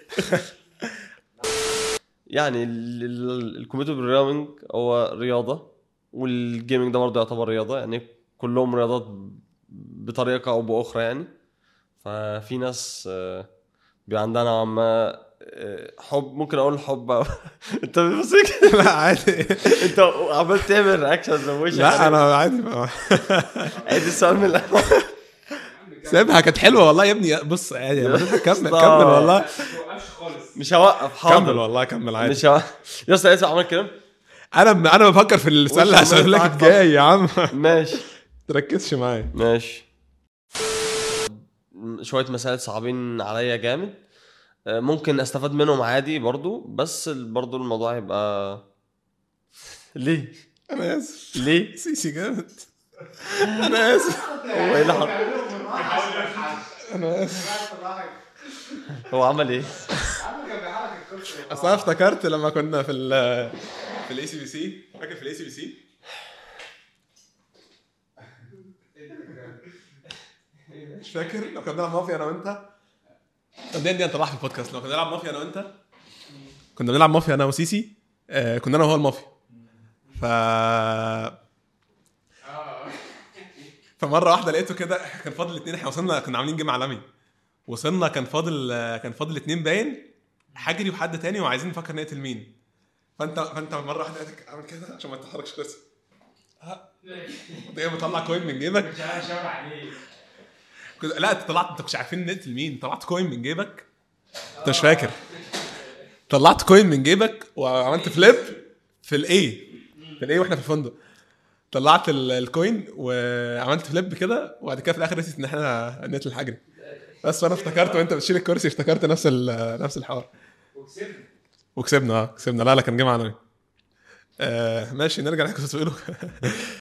يعني ال- ال- الكمبيوتر بروجرامينج هو رياضه والجيمنج ده برضه يعتبر رياضه يعني كلهم رياضات بطريقه او باخرى يعني ففي ناس آه، بيبقى عندها نوعا ما آه، حب ممكن اقول حب أو انت بتمسك لا عادي انت عمال تعمل رياكشنز لا انا عادي بقى. عيد السؤال من الاول سيبها كانت حلوه والله يا ابني بص عادي يا مدحت كمل اسطى. كمل والله مش هوقف كمل حاضر والله كمل عادي مش هوقف يا اسطى اسمع عمل كده انا انا بفكر في السؤال اللي وش هسأله لك عمال الجاي يا عم ماشي تركزش معايا ماشي شوية مسائل صعبين عليا جامد آه، ممكن استفاد منهم عادي برضو بس ال- برضو الموضوع يبقى ليه؟ انا اسف ليه؟ سيسي جامد انا اسف هو ايه اللي حصل؟ انا اسف هو عمل ايه؟ اصل انا افتكرت لما كنا في ال في الاي سي بي سي فاكر في الاي سي بي سي مش فاكر لو كنا بنلعب مافيا انا وانت طب دي دي انت راح في البودكاست لو كنا بنلعب مافيا انا وانت كنا بنلعب مافيا انا وسيسي آه كنا انا وهو المافيا ف فمره واحده لقيته كده كان فاضل اتنين احنا وصلنا كنا عاملين جيم عالمي وصلنا كان فاضل كان فاضل اتنين باين حجري وحد تاني وعايزين نفكر نقتل مين فانت فانت مره واحده لقيتك عامل كده عشان ما تتحركش كرسي ها انت ايه مطلع كوين من جيبك مش عارف اشاور عليه كنت- لا انت طلعت انت مش عارفين نقتل مين طلعت كوين من جيبك انت مش فاكر طلعت كوين من جيبك وعملت فليب في الاي في الاي واحنا في الفندق طلعت ال- الكوين وعملت فليب كده وبعد كده في الاخر نسيت ان احنا نقتل الحجري بس فانا افتكرت وانت بتشيل الكرسي افتكرت نفس ال- نفس الحوار وكسبنا وكسبنا اه كسبنا لا لا كان جيم عالمي آه ماشي نرجع اللي كنت بتقوله